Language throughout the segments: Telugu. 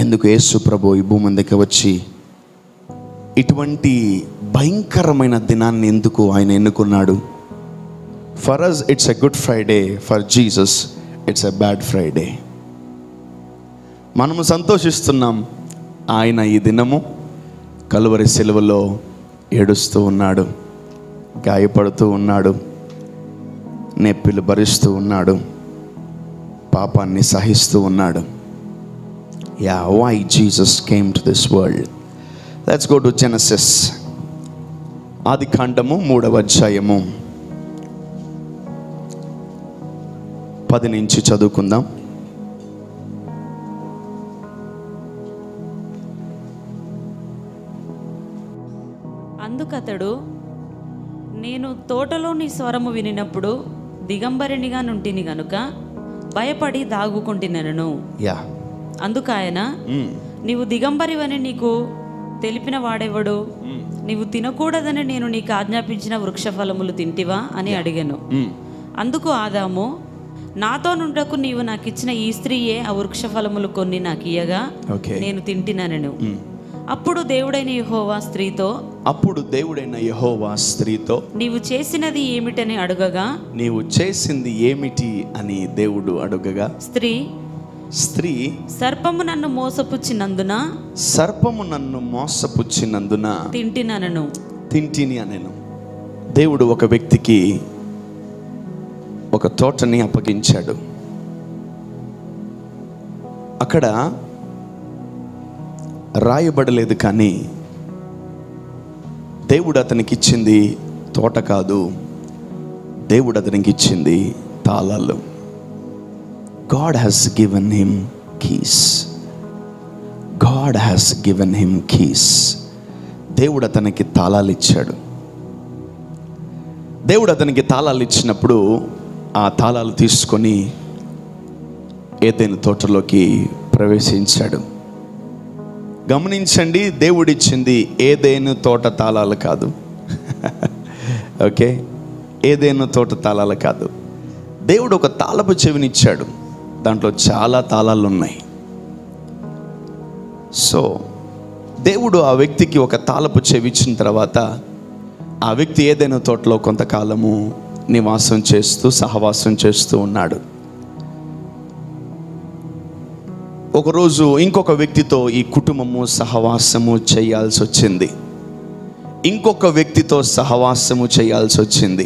ఎందుకు యేసు ప్రభు ఈ భూమి మీదకి వచ్చి ఇటువంటి భయంకరమైన దినాన్ని ఎందుకు ఆయన ఎన్నుకున్నాడు for us it's a good Friday for Jesus it's a bad Friday మనము సంతోషిస్తున్నాం ఆయన ఈ దినము కలువరి సెలవులో ఏడుస్తూ ఉన్నాడు గాయపడుతూ ఉన్నాడు నొప్పిలు భరిస్తూ ఉన్నాడు పాపాన్ని సహిస్తూ ఉన్నాడు yeah why Jesus came to this world let's go to Genesis ఆది కాండము మూడవ అధ్యాయము పది నుంచి చదువుకుందాం అందుకతడు నేను తోటలో నీ స్వరము వినినప్పుడు దిగంబరినిగా నుంటిని గనుక భయపడి దాగుకుంటున్నాను యా అందుకాయన నీవు దిగంబరివని నీకు తెలిపిన వాడెవడు నీవు తినకూడదని నేను నీకు ఆజ్ఞాపించిన వృక్ష ఫలములు తింటివా అని అడిగాను అందుకు ఆదాము నాతో నుండకు నీవు నాకు ఇచ్చిన ఈ స్త్రీయే ఆ వృక్ష ఫలములు కొన్ని నాకు ఇయ్యగా ఓకే నేను తింటినను అప్పుడు దేవుడైన యెహోవా స్త్రీతో అప్పుడు దేవుడైన యహోవా స్త్రీతో నీవు చేసినది ఏమిటని అడగగా నీవు చేసింది ఏమిటి అని దేవుడు అడుగగా స్త్రీ స్త్రీ సర్పము నన్ను మోసపుచ్చినందున సర్పము నన్ను మోసపుచ్చినందున తింటినను తింటిని అనెను దేవుడు ఒక వ్యక్తికి ఒక తోటని అప్పగించాడు అక్కడ రాయబడలేదు కానీ దేవుడు అతనికి ఇచ్చింది తోట కాదు దేవుడు అతనికి ఇచ్చింది తాళాలు God has given him keys God has given him keys దేవుడు అతనికి తాళాలు ఇచ్చాడు దేవుడు అతనికి తాళాలు ఇచ్చినప్పుడు ఆ తాళాలు తీసుకొని ఏదైనా తోటలోకి ప్రవేశించాడు గమనించండి దేవుడిచ్చింది ఏదైనా తోట తాళాలు కాదు ఓకే ఏదైనా తోట తాళాలు కాదు దేవుడు ఒక తాళపు చెవినిచ్చాడు దాంట్లో చాలా తాళాలు ఉన్నాయి సో దేవుడు ఆ వ్యక్తికి ఒక తాళపు చెవి ఇచ్చిన తర్వాత ఆ వ్యక్తి ఏదైనా తోటలో కొంతకాలము నివాసం చేస్తూ సహవాసం చేస్తూ ఉన్నాడు ఒకరోజు ఇంకొక వ్యక్తితో ఈ కుటుంబము సహవాసము చేయాల్సి వచ్చింది ఇంకొక వ్యక్తితో సహవాసము చేయాల్సి వచ్చింది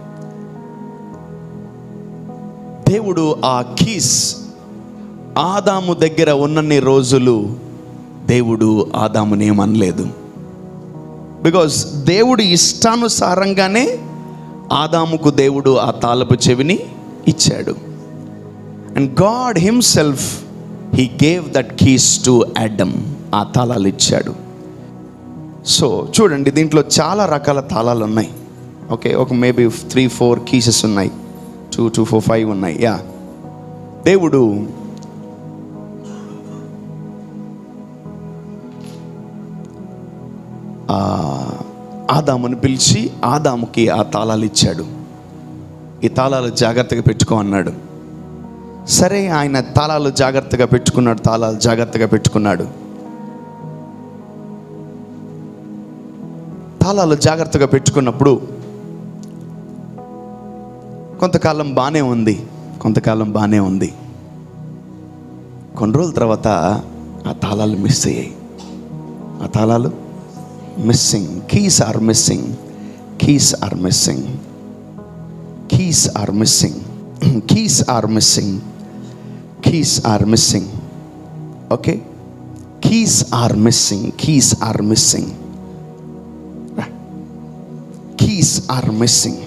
దేవుడు ఆ కీస్ ఆదాము దగ్గర ఉన్నన్ని రోజులు దేవుడు ఆదాముని ఏమనలేదు బికాస్ దేవుడు ఇష్టానుసారంగానే ఆదాముకు దేవుడు ఆ తాళపు చెవిని ఇచ్చాడు and God himself he gave that keys to Adam ఆ తాళాలు ఇచ్చాడు సో చూడండి దీంట్లో చాలా రకాల తాళాలు ఉన్నాయి ఓకే ఒక మేబీ త్రీ ఫోర్ కీసెస్ ఉన్నాయి టూ టూ ఫోర్ ఫైవ్ ఉన్నాయి యా దేవుడు ఆ ఆదాముని పిలిచి ఆదాముకి ఆ తాళాలు ఇచ్చాడు ఈ తాళాలు జాగ్రత్తగా పెట్టుకో అన్నాడు సరే ఆయన తాళాలు జాగ్రత్తగా పెట్టుకున్నాడు తాళాలు జాగ్రత్తగా పెట్టుకున్నాడు తాళాలు జాగ్రత్తగా పెట్టుకున్నప్పుడు కొంతకాలం బాగానే ఉంది కొంతకాలం బాగానే ఉంది కొన్ని రోజుల తర్వాత ఆ తాళాలు మిస్ అయ్యాయి ఆ తాళాలు missing keys are missing keys are missing keys are missing keys are missing keys are missing okay keys are missing keys are missing keys are missing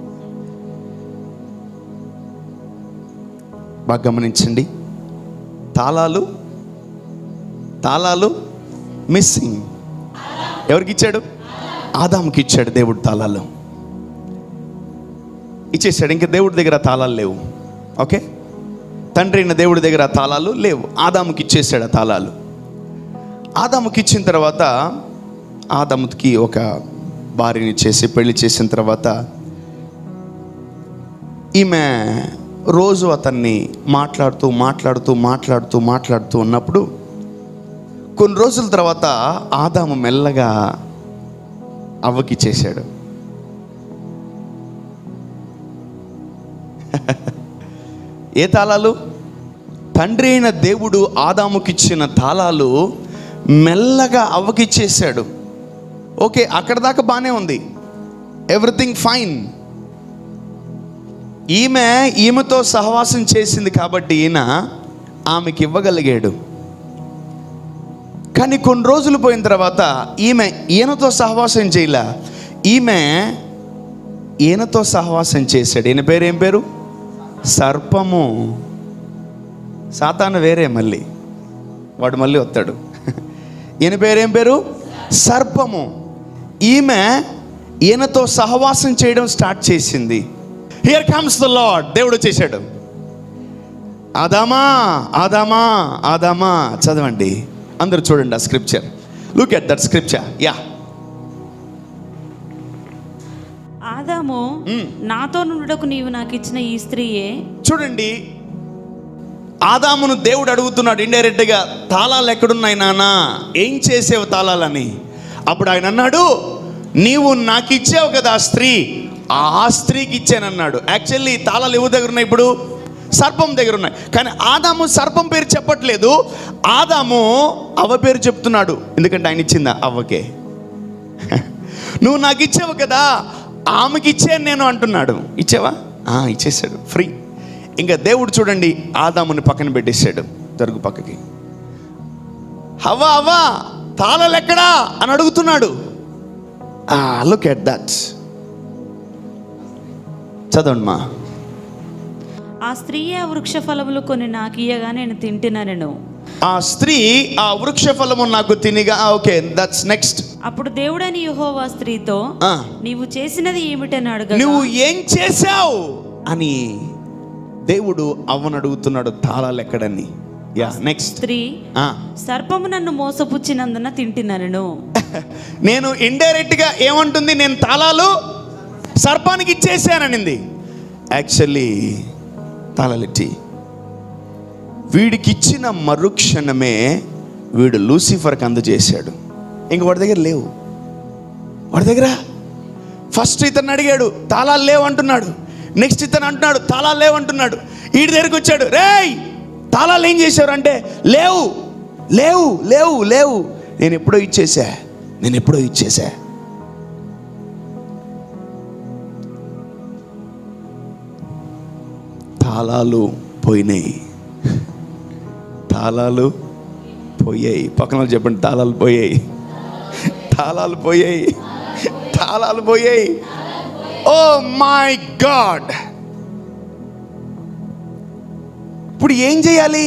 బాగా గమనించండి తాళాలు తాళాలు మిస్సింగ్ ఎవరికి ఇచ్చాడు ఆదాముకి ఇచ్చాడు దేవుడు తాళాలు ఇచ్చేసాడు ఇంకా దేవుడి దగ్గర తాళాలు లేవు ఓకే తండ్రి అయిన దేవుడి దగ్గర ఆ తాళాలు లేవు ఆదాముకి ఇచ్చేసాడు ఆ తాళాలు ఆదాముకి ఇచ్చిన తర్వాత ఆదాముకి ఒక భార్యని చేసి పెళ్లి చేసిన తర్వాత ఈమె రోజు అతన్ని మాట్లాడుతూ మాట్లాడుతూ మాట్లాడుతూ మాట్లాడుతూ ఉన్నప్పుడు కొన్ని రోజుల తర్వాత ఆదాము మెల్లగా అవ్వకి చేశాడు ఏ తాళాలు తండ్రి అయిన దేవుడు ఆదాముకిచ్చిన తాళాలు మెల్లగా అవ్వకిచ్చేసాడు ఓకే అక్కడ దాకా బాగానే ఉంది ఎవ్రీథింగ్ ఫైన్ ఈమె ఈమెతో సహవాసం చేసింది కాబట్టి ఈయన ఆమెకి ఇవ్వగలిగాడు కానీ కొన్ని రోజులు పోయిన తర్వాత ఈమె ఈయనతో సహవాసం చేయలే ఈమె ఈయనతో సహవాసం చేశాడు ఈయన పేరు ఏం పేరు సర్పము సాతాను వేరే మళ్ళీ వాడు మళ్ళీ వస్తాడు ఈయన పేరేం పేరు సర్పము ఈమె ఈయనతో సహవాసం చేయడం స్టార్ట్ చేసింది హియర్ కమ్స్ ద లాడ్ దేవుడు చేశాడు ఆదామా ఆదామా ఆదామా చదవండి అందరు చూడండి ఆ scripture look at that scripture yeah ఆదాము నాతో నుండుటకు నీవు నాకు ఇచ్చిన ఈ స్త్రీయే చూడండి ఆదామును దేవుడు అడుగుతున్నాడు ఇండైరెక్ట్గా తాళాలు ఎక్కడున్నాయి నానా ఏం చేసేవు తాళాలని అప్పుడు ఆయన అన్నాడు నీవు నాకు ఇచ్చావు కదా ఆ స్త్రీ ఆ స్త్రీకి ఇచ్చానన్నాడు యాక్చువల్లీ తాళాలు ఎవరి దగ్గర ఉన్నాయి ఇప్పుడు సర్పం దగ్గర ఉన్నాయి కానీ ఆదాము సర్పం పేరు చెప్పట్లేదు ఆదాము అవ్వ పేరు చెప్తున్నాడు ఎందుకంటే ఆయన ఇచ్చిందా అవ్వకే నువ్వు నాకు ఇచ్చావు కదా ఆమెకి ఇచ్చాను నేను అంటున్నాడు ఇచ్చావా ఆ, ఇచ్చేసాడు ఫ్రీ ఇంకా దేవుడు చూడండి ఆదాముని పక్కన పెట్టేశాడు జరుగు పక్కకి హవ్వా అవ్వా తాళాలు ఎక్కడా అని అడుగుతున్నాడు లుక్ ఎట్ దట్ చదవండి మా ఆ స్త్రీ ఆ వృక్ష ఫలములు కొన్ని నాకు ఇయ్యగా నేను తింటినను ఆ స్త్రీ ఆ వృక్ష ఫలము నాకు తినిగా ఓకే దట్స్ నెక్స్ట్ అప్పుడు దేవుడని యెహోవా స్త్రీతో నీవు చేసినది ఏమిటని అడగగా నువ్వు ఏం చేశావు అని దేవుడు అవ్వను అడుగుతున్నాడు తాళాలు ఎక్కడని యా నెక్స్ట్ స్త్రీ సర్పము నన్ను మోసపుచ్చినందున తింటినను నేను ఇండైరెక్ట్ గా ఏమంటుంది నేను తాళాలు సర్పానికి ఇచ్చేసాననింది యాక్చువల్లీ తాళాలిట్టి వీడికి ఇచ్చిన మరుక్షణమే వీడు లూసిఫర్కి అందజేశాడు ఇంక వాడి దగ్గర లేవు వాడి దగ్గర ఫస్ట్ ఇతను అడిగాడు తాళాలు లేవు అంటున్నాడు నెక్స్ట్ ఇతను అంటున్నాడు తాళాలు లేవు అంటున్నాడు వీడి దగ్గరికి వచ్చాడు రేయ్ తాళాలు ఏం చేశారు అంటే లేవు లేవు లేవు లేవు నేను ఎప్పుడో ఇచ్చేసా నేను ఎప్పుడో ఇచ్చేసా తాళాలు పోయినాయి తాళాలు పోయాయి పక్కన వాళ్ళు చెప్పండి తాళాలు పోయాయి తాళాలు పోయాయి తాళాలు పోయాయి ఓ మై గాడ్ ఇప్పుడు ఏం చేయాలి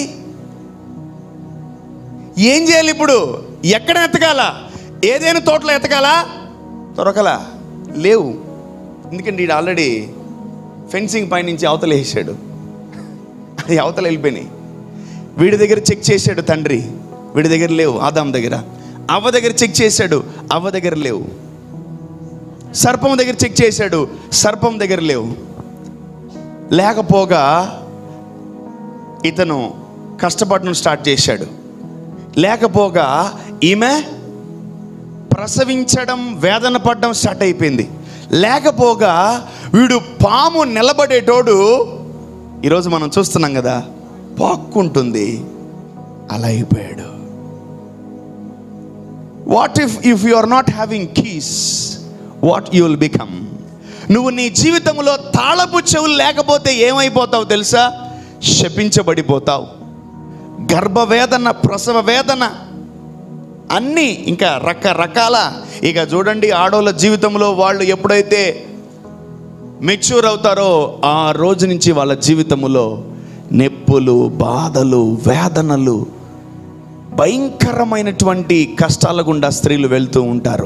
ఏం చేయాలి ఇప్పుడు ఎక్కడ ఎతకాలా ఏదైనా తోటలో ఎతకాలా దొరకలా లేవు ఎందుకంటే వీడు ఆల్రెడీ ఫెన్సింగ్ పైనుంచి అవతల వేసాడు అది అవతల వెళ్ళిపోయినాయి వీడి దగ్గర చెక్ చేశాడు తండ్రి వీడి దగ్గర లేవు ఆదాం దగ్గర అవ్వ దగ్గర చెక్ చేశాడు అవ్వ దగ్గర లేవు సర్పం దగ్గర చెక్ చేశాడు సర్పం దగ్గర లేవు లేకపోగా ఇతను కష్టపడడం స్టార్ట్ చేశాడు లేకపోగా ఈమె ప్రసవించడం వేదన పడడం స్టార్ట్ అయిపోయింది లేకపోగా వీడు పాము నిలబడేటోడు ఈరోజు మనం చూస్తున్నాం కదా పాక్కుంటుంది అలా అయిపోయాడు what if if you are not having keys what you will become నువ్వు నీ జీవితంలో తాళపు చెవులు లేకపోతే ఏమైపోతావు తెలుసా శపించబడిపోతావు గర్భవేదన ప్రసవ వేదన అన్నీ ఇంకా రకరకాల ఇక చూడండి ఆడోళ్ళ జీవితంలో వాళ్ళు ఎప్పుడైతే మెచ్యూర్ అవుతారో ఆ రోజు నుంచి వాళ్ళ జీవితంలో నొప్పులు బాధలు వేదనలు భయంకరమైనటువంటి కష్టాల గుండా స్త్రీలు వెళ్తూ ఉంటారు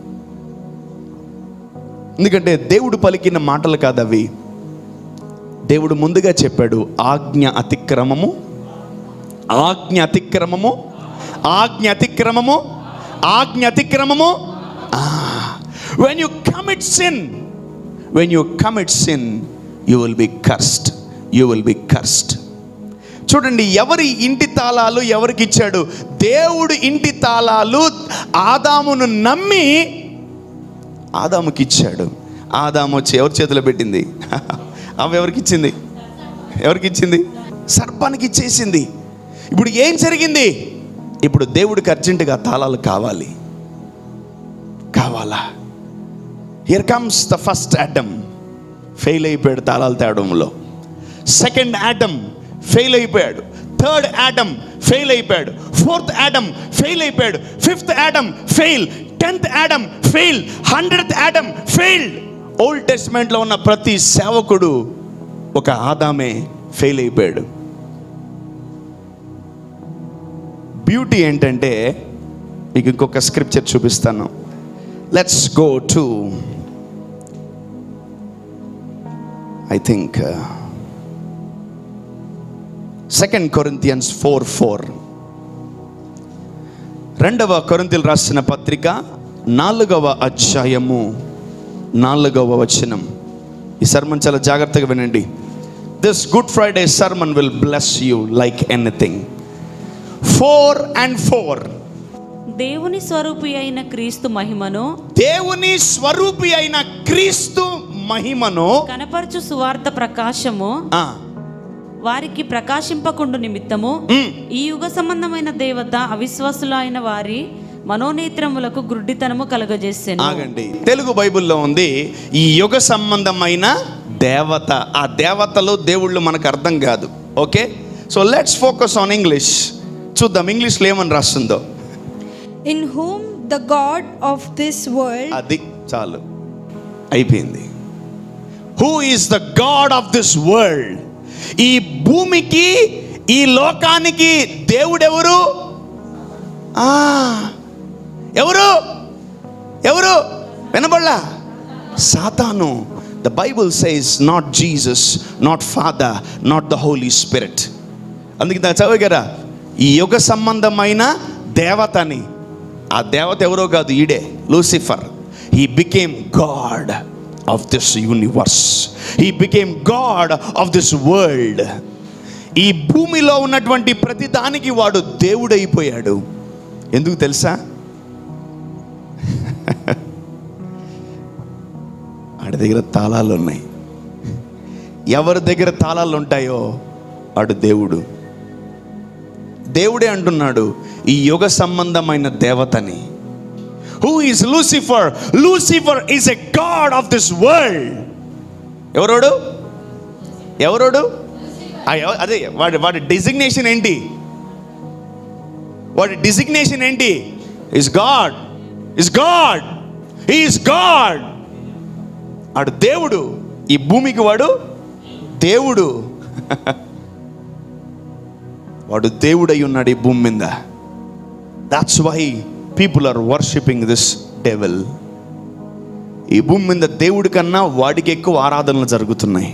ఎందుకంటే దేవుడు పలికిన మాటలు కాదు అవి దేవుడు ముందుగా చెప్పాడు ఆజ్ఞ అతిక్రమము ఆజ్ఞ అతిక్రమము ఆజ్ఞ అతిక్రమము ఆజ్ఞ అతిక్రమము when you commit sin when you commit sin you will be cursed you will be cursed చూడండి ఎవరి ఇంటి తాళాలు ఎవరికి ఇచ్చాడు దేవుడు ఇంటి తాళాలు ఆదామును నమ్మి ఆదాముకి ఇచ్చాడు ఆదాము వచ్చి ఎవరి చేతిలో పెట్టింది అవి ఎవరికి ఇచ్చింది ఎవరికి ఇచ్చింది సర్పానికి ఇచ్చేసింది ఇప్పుడు ఏం జరిగింది ఇప్పుడు దేవుడికి అర్జెంటుగా తాళాలు కావాలి కావాలా here comes the first Adam fail అయిపోయాడు తాళాలు తేవడంలో సెకండ్ యాటమ్ ఫెయిల్ అయిపోయాడు థర్డ్ యాటమ్ ఫెయిల్ అయిపోయాడు ఫోర్త్ యాటమ్ ఫెయిల్ అయిపోయాడు fifth Adam fail tenth Adam fail hundred Adam failed old టెస్ట్మెంట్లో ఉన్న ప్రతి సేవకుడు ఒక ఆదామే ఫెయిల్ అయిపోయాడు బ్యూటీ ఏంటంటే మీకు ఇంకొక స్క్రిప్చర్ చూపిస్తాను let's go to I think second Corinthians four four రెండవ కొరింతలు రాసిన పత్రిక నాలుగవ అధ్యాయము నాలుగవ వచనం ఈ సర్మన్ చాలా జాగ్రత్తగా వినండి this good Friday sermon will bless you like anything four and four దేవుని స్వరూపి అయిన క్రీస్తు మహిమను దేవుని స్వరూపి అయిన క్రీస్తు మహిమను కనపరచు సువార్త ప్రకాశము ఆ, వారికి ప్రకాశింపకుండు నిమిత్తము మ్, ఈ యుగ సంబంధమైన దేవత అవిశ్వాసులైన వారి మనోనేత్రములకు గ్రుడ్డితనము కలగజేసెను ఆగండి తెలుగు బైబిల్లో ఉంది ఈ యుగ సంబంధమైన దేవత ఆ దేవతలు దేవుళ్ళు మనకు అర్థం కాదు okay so let's focus on English చూద్దాం ఇంగ్లీష్లో ఏమని రాస్తుందో in whom the God of this world అది చాలు అయిపోయింది who is the God of this world ఈ భూమికి ఈ లోకానికి దేవుడెవరు ఆ, ఎవరు ఎవరు వినబడలా సాతాను the Bible says not Jesus not father not the Holi spirit అందుకే దాన్ని చదివారా ఈ యుగ సంబంధమైన దేవతని ఆ దేవత ఎవరో కాదు ఈడే Lucifer he became God of this universe he became God of this world ఈ భూమిలో ఉన్నటువంటి ప్రతి దానికి వాడు దేవుడైపోయాడు ఎందుకు తెలుసా వాడి దగ్గర తాళాలు ఉన్నాయి ఎవరి దగ్గర తాళాలు ఉంటాయో వాడు దేవుడు దేవుడే అంటున్నాడు ఈ యుగ సంబంధమైన దేవతని who is Lucifer Lucifer is a God of this world ఎవరోడు ఎవరోడు ఆ ఎవ- అదే వాడి వాడి డిజిగ్నేషన్ ఏంటి వాడి డిజిగ్నేషన్ ఏంటి is God is God is God వాడు దేవుడు ఈ భూమికి వాడు దేవుడు వాడు దేవుడై ఉన్నాడు ఈ భూమి మీద that's why people are worshipping this devil ఈ భూమి మీద దేవుడి కన్నా వాడికి ఎక్కువ ఆరాధనలు జరుగుతున్నాయి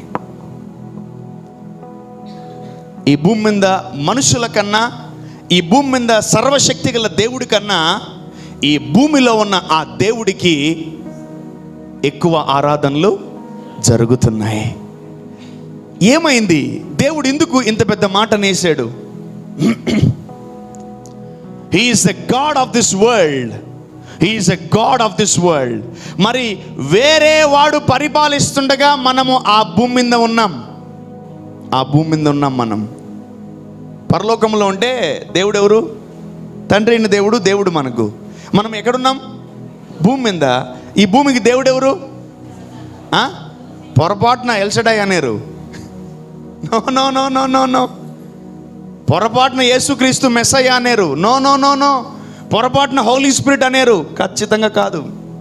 ఈ భూమి మీద మనుషుల కన్నా ఈ భూమి మీద సర్వశక్తి గల దేవుడి కన్నా ఈ భూమిలో ఉన్న ఆ దేవుడికి ఎక్కువ ఆరాధనలు జరుగుతున్నాయి ఏమైంది దేవుడు ఎందుకు ఇంత పెద్ద మాట నేసాడు he is the God of this world he is a God of this world మరి వేరే వాడు పరిపాలిస్తుండగా మనము ఆ భూమి మీద ఉన్నాం ఆ భూమి మీద ఉన్నాం మనం పరలోకంలో ఉంటే దేవుడు ఎవరు తండ్రి అయిన దేవుడు దేవుడు మనకు మనం ఎక్కడున్నాం భూమి మీద ఈ భూమికి దేవుడు ఎవరు ఆ? పొరపాటున ఎల్సడాయ్ అనేరు no no no no no no పొరపాటున యేసుక్రీస్తు మెస్సయ్య అనేరు నో నో నో నో పొరపాటున హోలీ స్పిరిట్ అనేరు ఖచ్చితంగా కాదు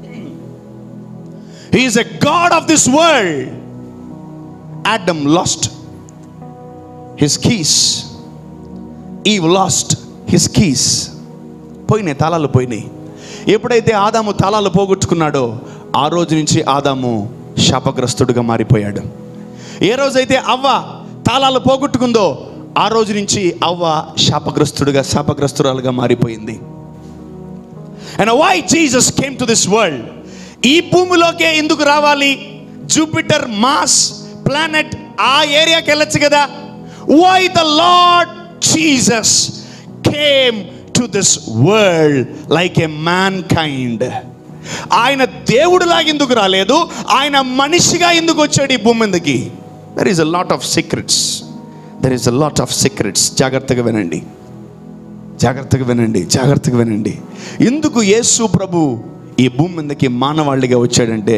he is a God of this world Adam lost his keys ఈ లాస్ట్ హిస్ కీస్ పోయినాయి తాళాలు పోయినాయి ఎప్పుడైతే ఆదాము తాళాలు పోగొట్టుకున్నాడో ఆ రోజు నుంచి ఆదాము శాపగ్రస్తుడిగా మారిపోయాడు ఏ రోజైతే అవ్వ తాళాలు పోగొట్టుకుందో ఆ రోజు నుంచి అవ్వ శాపగ్రస్తుడిగా శాపగ్రస్తురాలుగా మారిపోయింది and why Jesus came to this world ఈ భూమిలోకే ఎందుకు రావాలి జూపిటర్ మాస్ ప్లానెట్ ఆ ఏరియాకి వెళ్ళొచ్చు కదా why the Lord Jesus came to this world like a mankind. ఆయన దేవుడిలాగా ఎందుకు రాలేదు ఆయన మనిషిగా ఎందుకు వచ్చాడు ఈ భూమి మీదకి there is a lot of secrets there is a lot of secrets జాగ్రత్తగా వినండి జాగ్రత్తగా వినండి జాగ్రత్తగా వినండి ఎందుకు యేసు ప్రభు ఈ భూమి మీదకి మానవాళిగా వచ్చాడంటే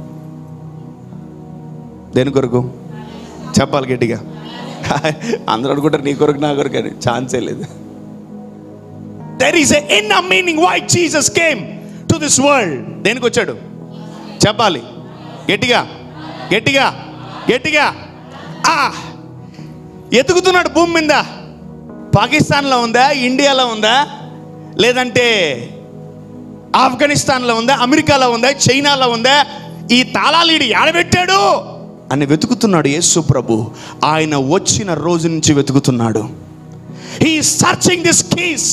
దేని కొరకు చెప్పాలి గట్టిగా అందరూ అనుకుంటారు నీ కొరకు నా కొరకు అని ఛాన్సే లేదు there is a in meaning why Jesus came to this world దేనికి వచ్చాడు చెప్పాలి గట్టిగా గట్టిగా గట్టిగా ఆ ఎతుకుతున్నాడు భూమి మీద పాకిస్తాన్లో ఉందా ఇండియాలో ఉందా లేదంటే ఆఫ్ఘనిస్తాన్లో ఉందా అమెరికాలో ఉందా చైనాలో ఉందా ఈ తాళాలు ఈడు ఆడబెట్టాడు అని వెతుకుతున్నాడు యేసు ప్రభు ఆయన వచ్చిన రోజు నుంచి వెతుకుతున్నాడు హీ సర్చింగ్ దిస్ కీస్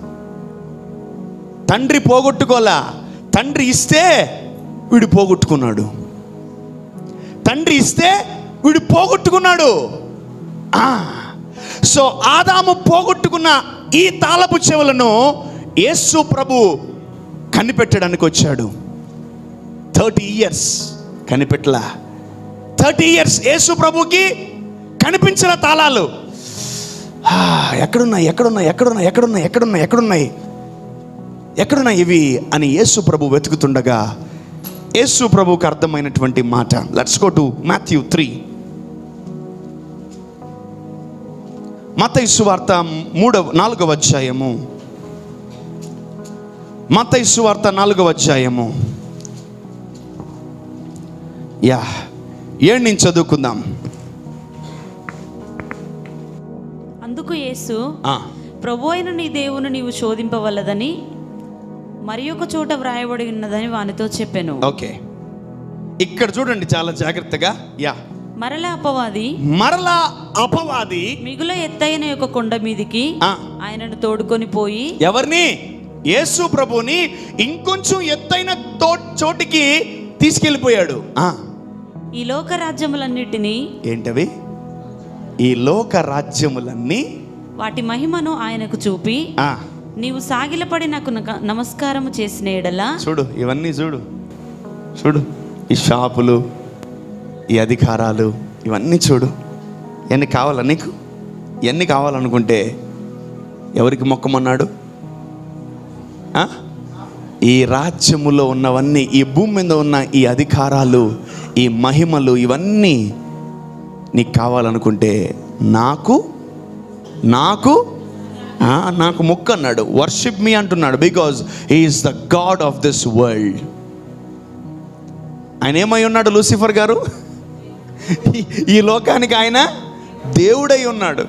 తండ్రి పోగొట్టుకోలా తండ్రి ఇస్తే వీడు పోగొట్టుకున్నాడు తండ్రి ఇస్తే వీడు పోగొట్టుకున్నాడు ఆ, సో ఆదాము పోగొట్టుకున్న ఈ తాళపు చెవులను యేసు ప్రభు కనిపెట్టడానికి వచ్చాడు థర్టీ ఇయర్స్ కనిపెట్టలా థర్టీ ఇయర్స్ యేసు ప్రభుకి కనిపించిన తాళాలు ఆ, ఎక్కడున్నాయి ఎక్కడున్నాయి ఎక్కడున్నాయి ఎక్కడున్నాయి ఎక్కడున్నాయి ఎక్కడున్నాయి ఎక్కడున్నాయి ఇవి అని యేసు ప్రభు వెతుకుతుండగా యేసు ప్రభుకి అర్థమైనటువంటి మాట let's go to Matthew three మతైసు వార్త మూడవ నాలుగవ అధ్యాయము మతైసు వార్త నాలుగవ అధ్యాయము యా ఏడు నుంచి చదువుకుందాం అందుకు యేసు ఆ, ప్రభు అయిన నీ దేవుని నీవు శోధింపవలదని మరి ఒక చోట వ్రాయబడి ఉన్నదని వానితో చెప్పాను ఓకే ఇక్కడ చూడండి చాలా జాగ్రత్తగా యా మరలా అపవాది మరలా అపవాది మిగుల ఎత్తైన యొక్క కొండ మీదికి ఆ, ఆయనను తోడుకొని పోయి ఎవరిని యేసు ప్రభుని ఇంకొంచెం ఎత్తైన తో చోటికి తీసుకెళ్ళిపోయాడు ఆ, ఈ లోక రాజ్యములన్నిటినీ ఏంటవి ఈ లోక రాజ్యములన్నీ వాటి మహిమను ఆయనకు చూపి ఆ, నీవు సాగిలపడి నాకు నక- నమస్కారము చేసిన ఎడల చూడు ఇవన్నీ చూడు చూడు ఈ షాపులు ఈ అధికారాలు ఇవన్నీ చూడు ఇవన్నీ కావాలా నీకు ఇవన్నీ కావాలనుకుంటే ఎవరికి మొక్కమన్నాడు ఆ? ఈ రాజ్యములో ఉన్నవన్నీ ఈ భూమి మీద ఉన్న ఈ అధికారాలు ఈ మహిమలు ఇవన్నీ నీకు కావాలనుకుంటే నాకు నాకు ఆ, నాకు మొక్క అన్నాడు వర్షిప్ మీ అంటున్నాడు because he is the God of this world ఆయన ఏమై ఉన్నాడు లూసిఫర్ గారు ఈ- ఈ లోకానికి ఆయన దేవుడై ఉన్నాడు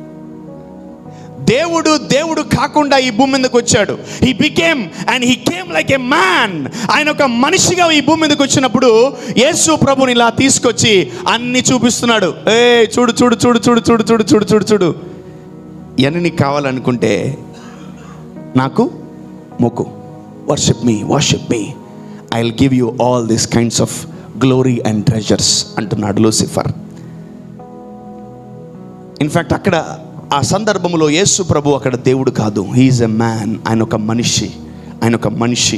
దేవుడు దేవుడు కాకుండా ఈ భూమి మీదకి వచ్చాడు he became and he came like a man ఆయన ఒక మనిషిగా ఈ భూమి మీదకి వచ్చినప్పుడు యేసు ప్రభుని ఇలా తీసుకొచ్చి అన్ని చూపిస్తున్నాడు ఏ చూడు చూడు చూడు చూడు చూడు చూడు చూడు చూడు చూడు ఇవన్నీ నీకు కావాలనుకుంటే నాకు మొక్కు worship me worship me I will give you all this kinds of glory and treasures అంటున్నాడు లూసిఫర్ ఇన్ఫ్యాక్ట్ అక్కడ ఆ సందర్భంలో యేసు ప్రభు అక్కడ దేవుడు కాదు హీఈస్ ఎ మ్యాన్ ఆయన ఒక మనిషి ఆయన ఒక మనిషి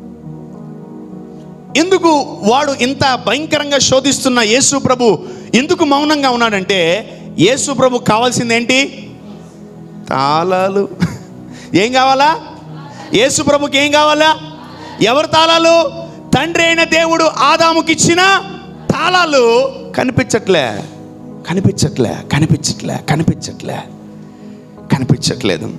ఎందుకు వాడు ఇంత భయంకరంగా శోధిస్తున్న యేసు ప్రభు ఎందుకు మౌనంగా ఉన్నాడంటే యేసు ప్రభు కావాల్సింది ఏంటి తాళాలు ఏం కావాలా యేసు ప్రభుకి ఏం కావాలా ఎవరు తాళాలు తండ్రి అయిన దేవుడు ఆదాముకి ఇచ్చిన తాళాలు కనిపించట్లే కనిపించట్లే కనిపించట్లే కనిపించట్లే కనిపించట్లేదు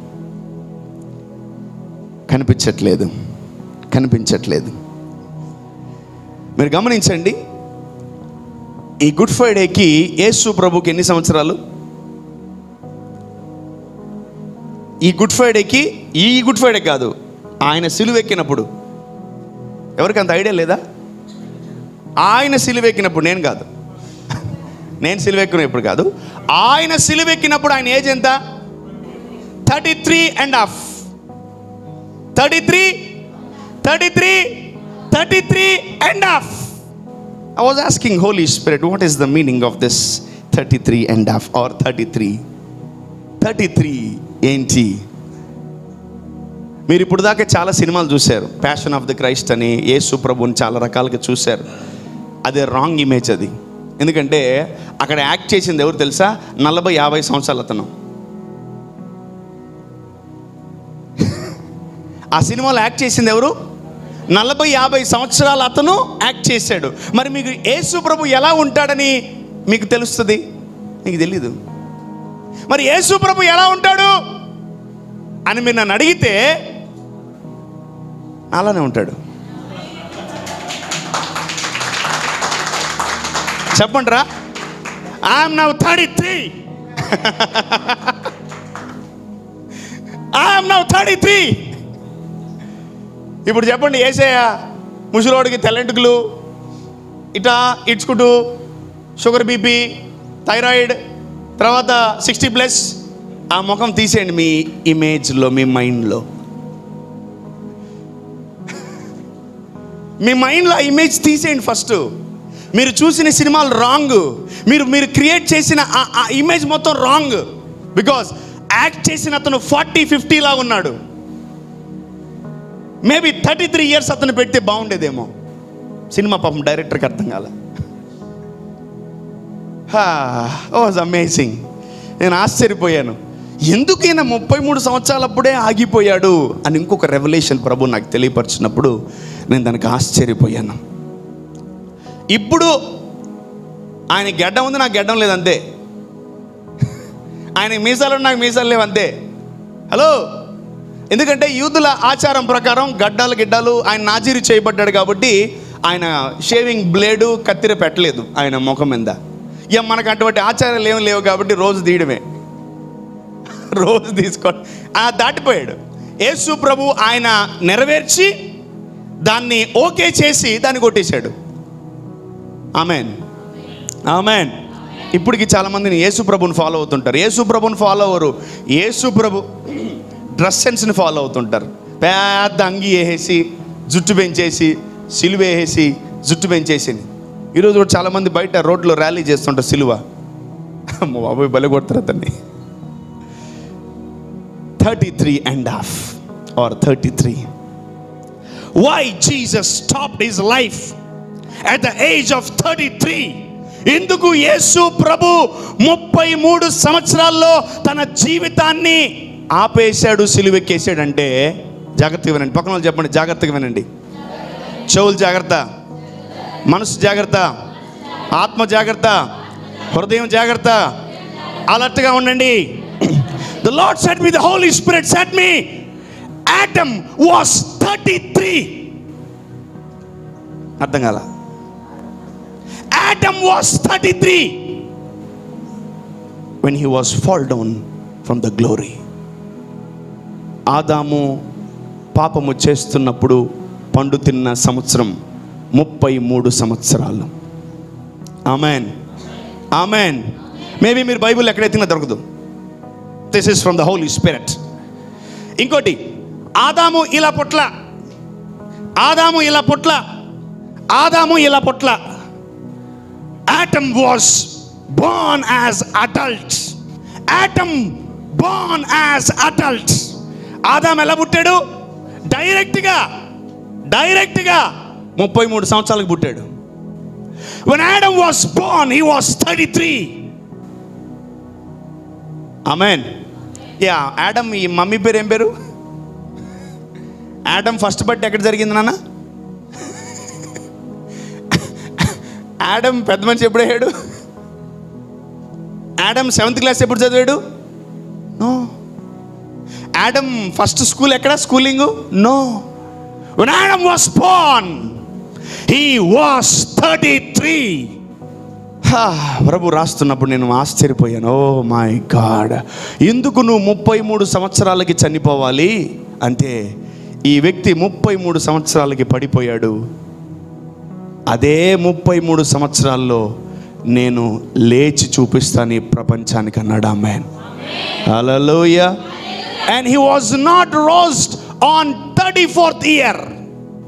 కనిపించట్లేదు కనిపించట్లేదు మీరు గమనించండి ఈ గుడ్ ఫ్రైడేకి యేసు ప్రభుకి ఎన్ని సంవత్సరాలు ఈ గుడ్ ఫ్రైడేకి ఈ గుడ్ ఫ్రైడే కాదు ఆయన సిలువెక్కినప్పుడు ఎవరికి అంత ఐడియా లేదా ఆయన సిలువెక్కినప్పుడు నేను కాదు నేను సిలువెక్కినప్పుడు కాదు ఆయన సిలువెక్కినప్పుడు ఆయన ఏజ్ ఎంత thirty three and half thirty three thirty three thirty three and half I was asking Holy Spirit, what is the meaning of this thirty three and half or thirty three thirty three ఏంటి మీరు ఇప్పుడు దాకా చాలా సినిమాలు చూశారు ప్యాషన్ ఆఫ్ ద క్రైస్ట్ అని యేసు ప్రభుని చాలా రకాలుగా చూశారు అదే రాంగ్ ఇమేజ్ అది ఎందుకంటే అక్కడ యాక్ట్ చేసింది ఎవరు తెలుసా నలభై యాభై సంవత్సరాలు అతను ఆ సినిమాలో యాక్ట్ చేసింది ఎవరు నలభై యాభై సంవత్సరాలు అతను యాక్ట్ చేశాడు మరి మీకు యేసు ప్రభు ఎలా ఉంటాడని మీకు తెలుస్తుంది మీకు తెలీదు మరి యేసు ప్రభు ఎలా ఉంటాడు అని మీరు నన్ను అడిగితే అలానే ఉంటాడు చెప్పండి రా I'm now thirty three I'm now thirty three ఇప్పుడు చెప్పండి ఏసయ్య ముసలోడికి తెల్లెంటుకులు ఇటా ఇడ్చుకుంటూ షుగర్ బీపీ థైరాయిడ్ తర్వాత సిక్స్టీ ప్లస్ ఆ ముఖం తీసేయండి మీ ఇమేజ్లో మీ మైండ్లో మీ మైండ్లో ఆ ఇమేజ్ తీసేయండి ఫస్ట్ మీరు చూసిన సినిమాలు రాంగ్ మీరు మీరు క్రియేట్ చేసిన ఆ- ఆ ఇమేజ్ మొత్తం రాంగ్ బికాస్ యాక్ట్ చేసిన అతను ఫార్టీ ఫిఫ్టీ లాగా ఉన్నాడు మేబీ థర్టీ త్రీ ఇయర్స్ అతను పెడితే బాగుండేదేమో సినిమా పాపం డైరెక్టర్కి అర్థం కాల వాజ్ అమేజింగ్ నేను ఆశ్చర్యపోయాను ఎందుకైనా ముప్పై మూడు సంవత్సరాలప్పుడే ఆగిపోయాడు అని ఇంకొక రెవల్యూషన్ ప్రభు నాకు తెలియపరిచినప్పుడు నేను దానికి ఆశ్చర్యపోయాను ఇప్పుడు ఆయన గడ్డం ఉంది నాకు గడ్డం లేదు అంతే ఆయన మీసాలు ఉన్నాయి, నాకు మీసాలు లేవు అంతే హలో ఎందుకంటే యూదుల ఆచారం ప్రకారం గడ్డాలు గిడ్డాలు ఆయన నాజీరు చేయబడ్డాడు కాబట్టి ఆయన షేవింగ్ బ్లేడు కత్తిర పెట్టలేదు ఆయన ముఖం మీద ఇక మనకు అటువంటి ఆచారాలు ఏమి లేవు కాబట్టి రోజు తీయడమే రోజు తీసుకోండి ఆ దాటిపోయాడు యేసు ప్రభు ఆయన నెరవేర్చి దాన్ని ఓకే చేసి దాన్ని కొట్టేశాడు ఆమెన్ ఆమెన్ ఇప్పటికి చాలా మందిని యేసు ప్రభుని ఫాలో అవుతుంటారు యేసు ప్రభుని ఫాలో అవ్వరు యేసు ప్రభు డ్రెస్ సెన్స్ని ఫాలో అవుతుంటారు పెద్ద అంగి వేసేసి జుట్టు పెంచేసి సిలువ వేసేసి జుట్టు పెంచేసి ఈరోజు కూడా చాలామంది బయట రోడ్లో ర్యాలీ చేస్తుంటారు సిలువ అమ్మ బాబోయ్ బలి కొడతారు అతన్ని thirty three and half or thirty three why Jesus stop his life at the age of thirty three ఎందుకు యేసు ప్రభు ముప్పై మూడు సంవత్సరాల్లో తన జీవితాన్ని ఆపేశాడు సిలువెక్కేసాడంటే జాగ్రత్తగా వినండి పక్కన వాళ్ళు చెప్పండి జాగ్రత్తగా వినండి చెవులు జాగ్రత్త మనసు జాగ్రత్త ఆత్మ జాగ్రత్త హృదయం జాగ్రత్త అలర్ట్గా ఉండండి the Lord set me the Holi Spirit set me Adam was thirty three అర్థం కాల Adam was thirty three when he was fall down from the glory Adamu పాపము చేస్తున్నప్పుడు పండు తిన్న సంవత్సరం ముప్పై మూడు సంవత్సరాలు ఆమెన్ ఆమెన్ మేబీ మీరు బైబిల్ ఎక్కడైతే దొరకదు this is from the Holi Spirit ఇంకోటి ఆదాము ఇలా పుట్ల ఆదాము ఇలా పుట్ల ఆదాము ఇలా పుట్ల Adam was born as adult Adam Born as adult Adam ఎలా పుట్టాడు డైరెక్ట్గా డైరెక్ట్గా ముప్పై మూడు సంవత్సరాలకు పుట్టాడు When Adam was born, he was 33. Amen. Yeah Adam ఈ మమ్మీ పేరు ఏం పేరు ఆడమ్ ఫస్ట్ బర్త్ ఎక్కడ జరిగింది నాన్న ఆడమ్ పెద్ద మనిషి ఎప్పుడు అయ్యాడు ఆడమ్ సెవెంత్ క్లాస్ ఎప్పుడు చదివాడు నో ఆడమ్ ఫస్ట్ స్కూల్ ఎక్కడ schooling no When Adam was born, he was 33. హా, ప్రభు రాస్తున్నప్పుడు నేను ఆశ్చర్యపోయాను ఓ మై గాడ్ ఎందుకు నువ్వు ముప్పై మూడు సంవత్సరాలకి చనిపోవాలి అంటే ఈ వ్యక్తి ముప్పై మూడు సంవత్సరాలకి పడిపోయాడు అదే ముప్పై మూడు సంవత్సరాల్లో నేను లేచి చూపిస్తాను ఈ ప్రపంచానికి అన్నాడు మ్యాన్ హలోయ and he was not roast on thirty fourth year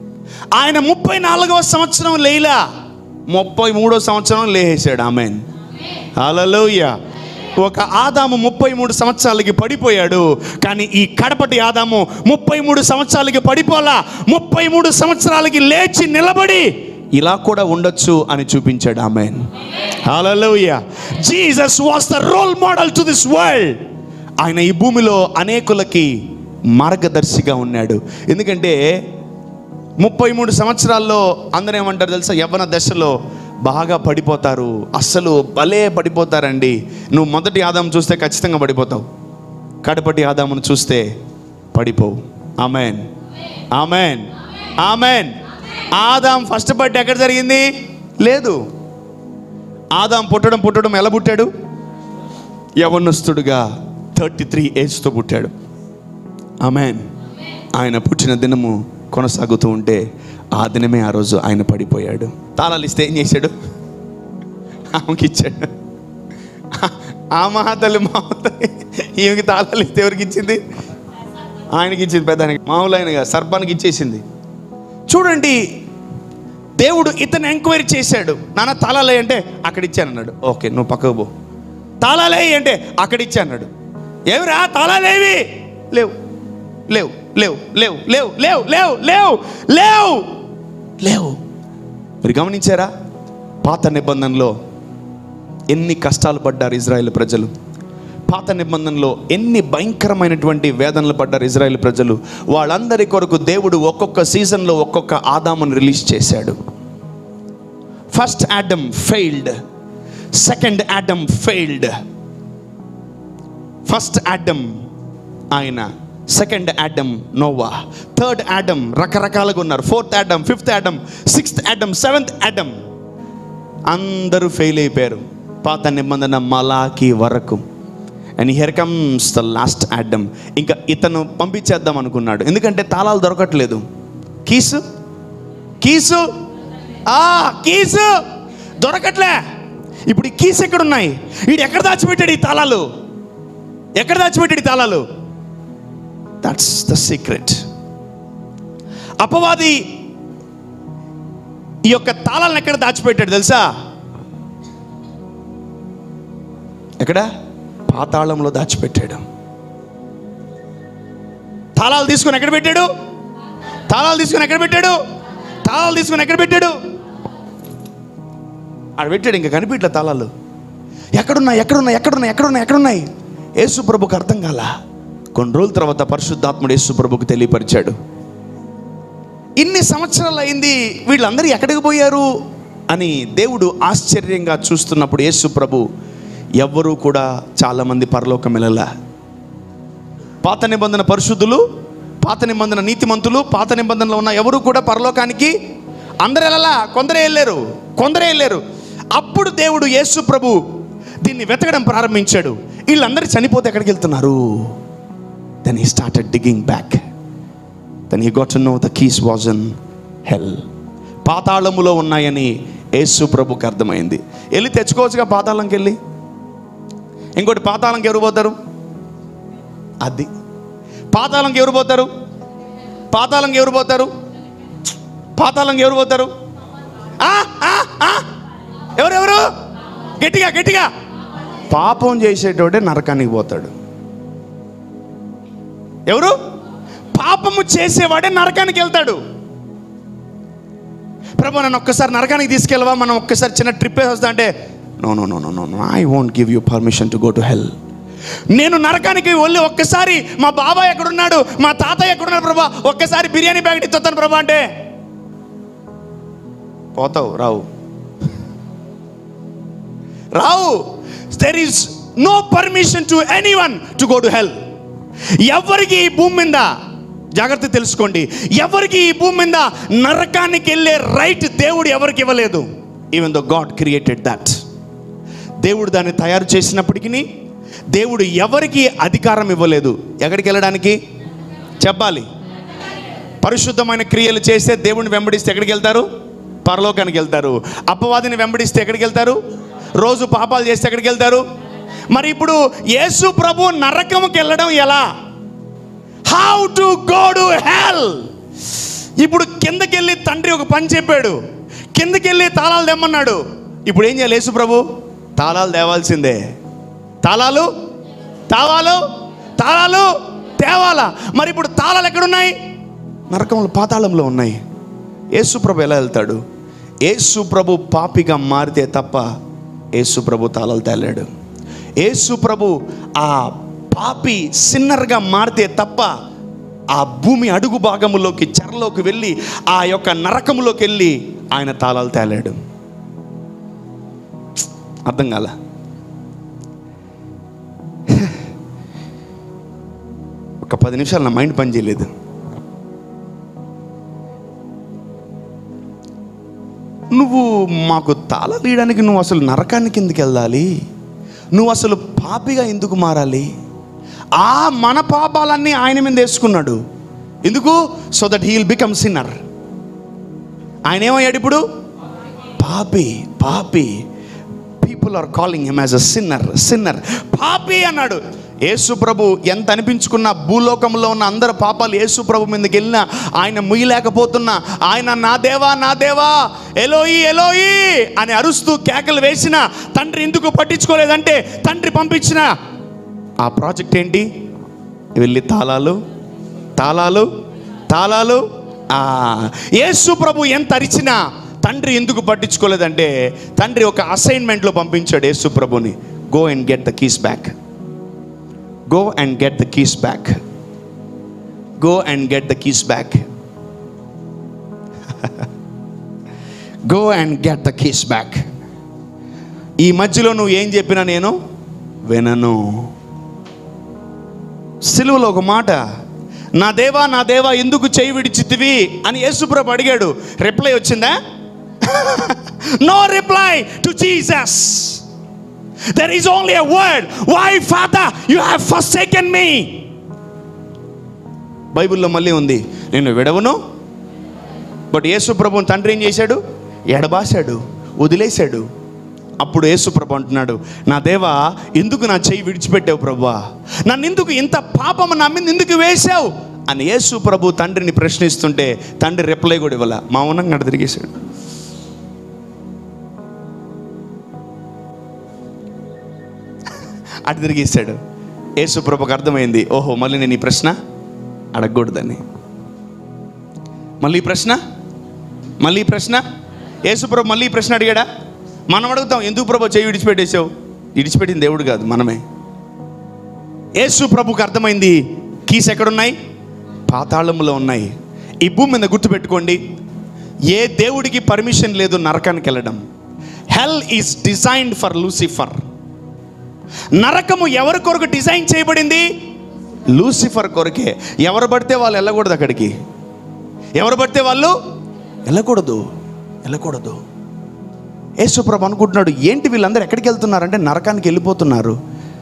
ఆయన ముప్పై నాలుగవ సంవత్సరం లేలా ముప్పై మూడో సంవత్సరం లేచేశాడు ఆమెన్ హల్లెలూయా ఒక ఆదాము ముప్పై మూడు సంవత్సరాలకి పడిపోయాడు కానీ ఈ కడపటి ఆదాము ముప్పై మూడు సంవత్సరాలకి పడిపోలా ముప్పై మూడు సంవత్సరాలకి లేచి నిలబడి ఇలా కూడా ఉండొచ్చు అని చూపించాడు ఆమె hallelujah Jesus was the role model to this world ఆయన ఈ భూమిలో అనేకులకి మార్గదర్శిగా ఉన్నాడు ఎందుకంటే ముప్పై మూడు సంవత్సరాల్లో అందరూ ఏమంటారు తెలుసా యవ్వన దశలో బాగా పడిపోతారు అస్సలు భలే పడిపోతారండి నువ్వు మొదటి ఆదాం చూస్తే ఖచ్చితంగా పడిపోతావు కడపటి ఆదామును చూస్తే పడిపోవు amen amen amen Adam first birth ఎక్కడ జరిగింది లేదు ఆదాం పుట్టడం పుట్టడం ఎలా పుట్టాడు యవనస్తుడుగా థర్టీ త్రీ ఏజ్తో పుట్టాడు ఆమెన్ ఆయన పుట్టిన దినము కొనసాగుతూ ఉంటే ఆ దినమే ఆ రోజు ఆయన పడిపోయాడు తాళాలు ఇస్తే ఏం చేశాడు ఆమెకి ఇచ్చాడు ఆ మహాతల్లి మామూలు ఈమెకి తాళాలు ఇస్తే ఎవరికి ఇచ్చింది ఆయనకి ఇచ్చింది పెద్ద ఆయనకి మామూలు ఆయనగా సర్పానికి ఇచ్చేసింది చూడండి దేవుడు ఇతను ఎంక్వైరీ చేశాడు నాన్న తాళాలే అంటే అక్కడ ఇచ్చాను అన్నాడు ఓకే నువ్వు పక్కకు పో తాళాలే అంటే అక్కడ ఇచ్చా అన్నాడు ఏమిరా తాళాలేవి లేవు లేవు లేవు లేవు లేవు లేవు లేవు లేవు లేవు లేవు మీరు గమనించారా పాత నిబంధనలో ఎన్ని కష్టాలు పడ్డారు ఇజ్రాయెల్ ప్రజలు పాత నిబంధనలో ఎన్ని భయంకరమైనటువంటి వేదనలు పడ్డారు ఇజ్రాయెల్ ప్రజలు వాళ్ళందరి కొరకు దేవుడు ఒక్కొక్క సీజన్లో ఒక్కొక్క ఆదామును రిలీజ్ చేశాడు first Adam failed second Adam failed first Adam ఆయన second Adam Noah third Adam రకరకాలుగా ఉన్నారు fourth Adam fifth Adam sixth Adam seventh Adam అందరూ ఫెయిల్ అయిపోయారు పాత నిబంధన మలాకి వరకు and here comes the last Adam ఇంకా ఇతను పంపించేద్దాం అనుకున్నాడు ఎందుకంటే తాళాలు దొరకట్లేదు కీసు కీసు ఆ కీసు దొరకట్లే ఇప్పుడు ఈ కీస్ ఎక్కడ ఉన్నాయి వీడు ఎక్కడ దాచిపెట్టాడు ఈ తాళాలు ఎక్కడ దాచిపెట్టాడు ఈ తాళాలు దట్స్ ద సీక్రెట్ అపవాది ఈ యొక్క తాళాలను ఎక్కడ దాచిపెట్టాడు తెలుసా ఎక్కడ పాతాళంలో దాచిపెట్టాడు తాళాలు తీసుకుని ఎక్కడ పెట్టాడు తాళాలు తీసుకుని ఎక్కడ పెట్టాడు తాళాలు తీసుకుని ఎక్కడ పెట్టాడు ఆడ పెట్టాడు ఇంకా కనిపించలే తాళాలు ఎక్కడున్నాయి ఎక్కడున్నాయి ఎక్కడున్నాయి ఎక్కడున్నాయి ఎక్కడున్నాయి యేసు ప్రభుకు అర్థం కాల కొన్ని రోజుల తర్వాత పరిశుద్ధాత్ముడు యేసు ప్రభుకు తెలియపరిచాడు ఇన్ని సంవత్సరాలు అయింది వీళ్ళందరూ ఎక్కడికి పోయారు అని దేవుడు ఆశ్చర్యంగా చూస్తున్నప్పుడు యేసు ప్రభు ఎవ్వరూ కూడా చాలామంది పరలోకం వెళ్ళలా పాత నిబంధన పరిశుద్ధులు పాత నిబంధన నీతిమంతులు పాత నిబంధనలో ఉన్న ఎవరు కూడా పరలోకానికి అందరు వెళ్ళలా కొందరే వెళ్ళారు కొందరే వెళ్ళారు అప్పుడు దేవుడు యేసు ప్రభు దీన్ని వెతకడం ప్రారంభించాడు వీళ్ళందరూ చనిపోతే ఎక్కడికి వెళ్తున్నారు then he started digging back then he got no the keys was in hell పాతాళములో ఉన్నాయని యేసు ప్రభుకి అర్థమైంది వెళ్ళి తెచ్చుకోవచ్చుగా పాతాళంకి వెళ్ళి ఇంకోటి పాతాళంకి ఎవరు పోతారు అది పాతాళంకి ఎవరు పోతారు పాతాళంకి ఎవరు పోతారు పాతాళంకి ఎవరు పోతారు ఆ, ఆ, ఆ? ఎవరెవరు గట్టిగా గట్టిగా పాపం చేసేటోడే నరకానికి పోతాడు ఎవరు పాపము చేసేవాడే నరకానికి వెళ్తాడు ప్రభు నన్ను ఒక్కసారి నరకానికి తీసుకెళ్ళవా మనం ఒక్కసారి చిన్న ట్రిప్ వేసి వస్తా అంటే no no no no no no I won't give you permission to go to hell నేను నరకానికి వెళ్ళి ఒక్కసారి మా బాబాయ్ ఎక్కడున్నాడు మా తాతయ్య ఎక్కడున్నాడు ప్రభా ఒక్కసారి బిర్యానీ ప్యాకెట్ ఇస్తాను ప్రభా అంటే పోతావు రావు రావు there is no permission to anyone to go to hell ఎవరికి ఈ భూమి మీద జాగ్రత్త తెలుసుకోండి ఎవరికి ఈ భూమి మీద నరకానికి వెళ్ళే రైట్ దేవుడు ఎవరికి ఇవ్వలేదు even though God created that దేవుడు దాన్ని తయారు చేసినప్పటికీ దేవుడు ఎవరికి అధికారం ఇవ్వలేదు ఎక్కడికి వెళ్ళడానికి చెప్పాలి పరిశుద్ధమైన క్రియలు చేస్తే దేవుడిని వెంబడిస్తే ఎక్కడికి వెళ్తారు పరలోకానికి వెళ్తారు అపవాదిని వెంబడిస్తే ఎక్కడికి వెళ్తారు రోజు పాపాలు చేస్తే ఎక్కడికి వెళ్తారు మరి ఇప్పుడు యేసు ప్రభు నరకముకి వెళ్ళడం ఎలా how to go to hell ఇప్పుడు కిందకెళ్ళి తండ్రి ఒక పని చెప్పాడు కిందకెళ్ళి తాళాలు తెమ్మన్నాడు ఇప్పుడు ఏం చేయాలి యేసు ప్రభు తాళాలు తేవాల్సిందే తాళాలు తావాలు తాళాలు తేవాలా మరి ఇప్పుడు తాళాలు ఎక్కడున్నాయి నరకంలో పాతాళంలో ఉన్నాయి యేసుప్రభు ఎలా వెళ్తాడు యేసుప్రభు పాపిగా మారితే తప్ప యేసుప్రభు తాళాలు తేలాడు యేసుప్రభు ఆ పాపి సిన్నర్గా మారితే తప్ప ఆ భూమి అడుగు భాగములోకి చెరలోకి వెళ్ళి ఆ యొక్క నరకములోకి వెళ్ళి ఆయన తాళాలు తేలాడు అర్థం కాల ఒక పది నిమిషాలు నా మైండ్ పని చేయలేదు నువ్వు మాకు తాళ తీయడానికి నువ్వు అసలు నరకానికి ఎందుకు వెళ్ళాలి నువ్వు అసలు పాపిగా ఎందుకు మారాలి ఆ మన పాపాలన్నీ ఆయన మీద వేసుకున్నాడు ఎందుకు so that he'll become sinner ఆయన ఏమయ్యాడు ఇప్పుడు పాపి పాపి people are calling him as a sinner sinner పాపి అన్నాడు యేసు ప్రభు ఎంత అనిపించుకున్న భూలోకంలో ఉన్న అందరు పాపాలు యేసు ప్రభు మీదకి వెళ్ళినా ఆయన ముయ్యలేకపోతున్నా ఆయన నా దేవా నా దేవా ఎలోయి ఎలోయి అని అరుస్తూ కేకలు వేసిన తండ్రి ఎందుకు పట్టించుకోలేదంటే తండ్రి పంపించిన ఆ ప్రాజెక్ట్ ఏంటి వెళ్ళి తాళాలు తాళాలు తాళాలు ఆ, యేసు ప్రభు ఎంత అరిచినా తండ్రి ఎందుకు పట్టించుకోలేదంటే తండ్రి ఒక అసైన్మెంట్లో పంపించాడు యేసు ప్రభుని go and get the keys back go and get the keys back go and get the keys back go and get the keys back ఈ మధ్యలో నువ్వు ఏం చెప్పినా నేను వినను సిలువలో ఒక మాట నా దేవా నా దేవా ఎందుకు చేయి విడిచితివి అని యేసుప్రభు అడిగాడు రిప్లై వచ్చిందా no reply to Jesus there is only a word why Father you have forsaken me బైబిల్లో మళ్ళీ ఉంది నేను విడవను బట్ యేసు ప్రభుని తండ్రి ఏం చేశాడు ఎడబాశాడు వదిలేశాడు అప్పుడు యేసు ప్రభు అంటున్నాడు నా దేవా ఎందుకు నా చెయ్యి విడిచిపెట్టావు ప్రభువా నన్ను ఎందుకు ఇంత పాపం నా మీద ఎందుకు వేశావు అని యేసు ప్రభు తండ్రిని ప్రశ్నిస్తుంటే తండ్రి రిప్లై కూడా ఇవ్వాల మౌనంగా అటు తిరిగేశాడు అటు తిరిగేశాడు యేసు ప్రభుకు అర్థమైంది ఓహో మళ్ళీ నేను ఈ ప్రశ్న అడగకూడదని మళ్ళీ ఈ ప్రశ్న మళ్ళీ ఈ ప్రశ్న యేసు ప్రభు మళ్ళీ ఈ ప్రశ్న అడిగాడా మనం అడుగుతాం ఎందుకు ప్రభు చేయి విడిచిపెట్టేశావు విడిచిపెట్టింది దేవుడు కాదు మనమే యేసు ప్రభుకు అర్థమైంది కీస్ ఎక్కడున్నాయి పాతాళములో ఉన్నాయి ఈ భూమి మీద గుర్తుపెట్టుకోండి ఏ దేవుడికి పర్మిషన్ లేదు నరకానికి వెళ్ళడం hell is designed for Lucifer నరకము ఎవరి కొరకు డిజైన్ చేయబడింది లూసిఫర్ కొరకే ఎవరు పడితే వాళ్ళు వెళ్ళకూడదు అక్కడికి ఎవరు పడితే వాళ్ళు వెళ్ళకూడదు వెళ్ళకూడదు యేసుప్రభు అనుకుంటున్నాడు ఏంటి వీళ్ళందరూ ఎక్కడికి వెళ్తున్నారంటే నరకానికి వెళ్ళిపోతున్నారు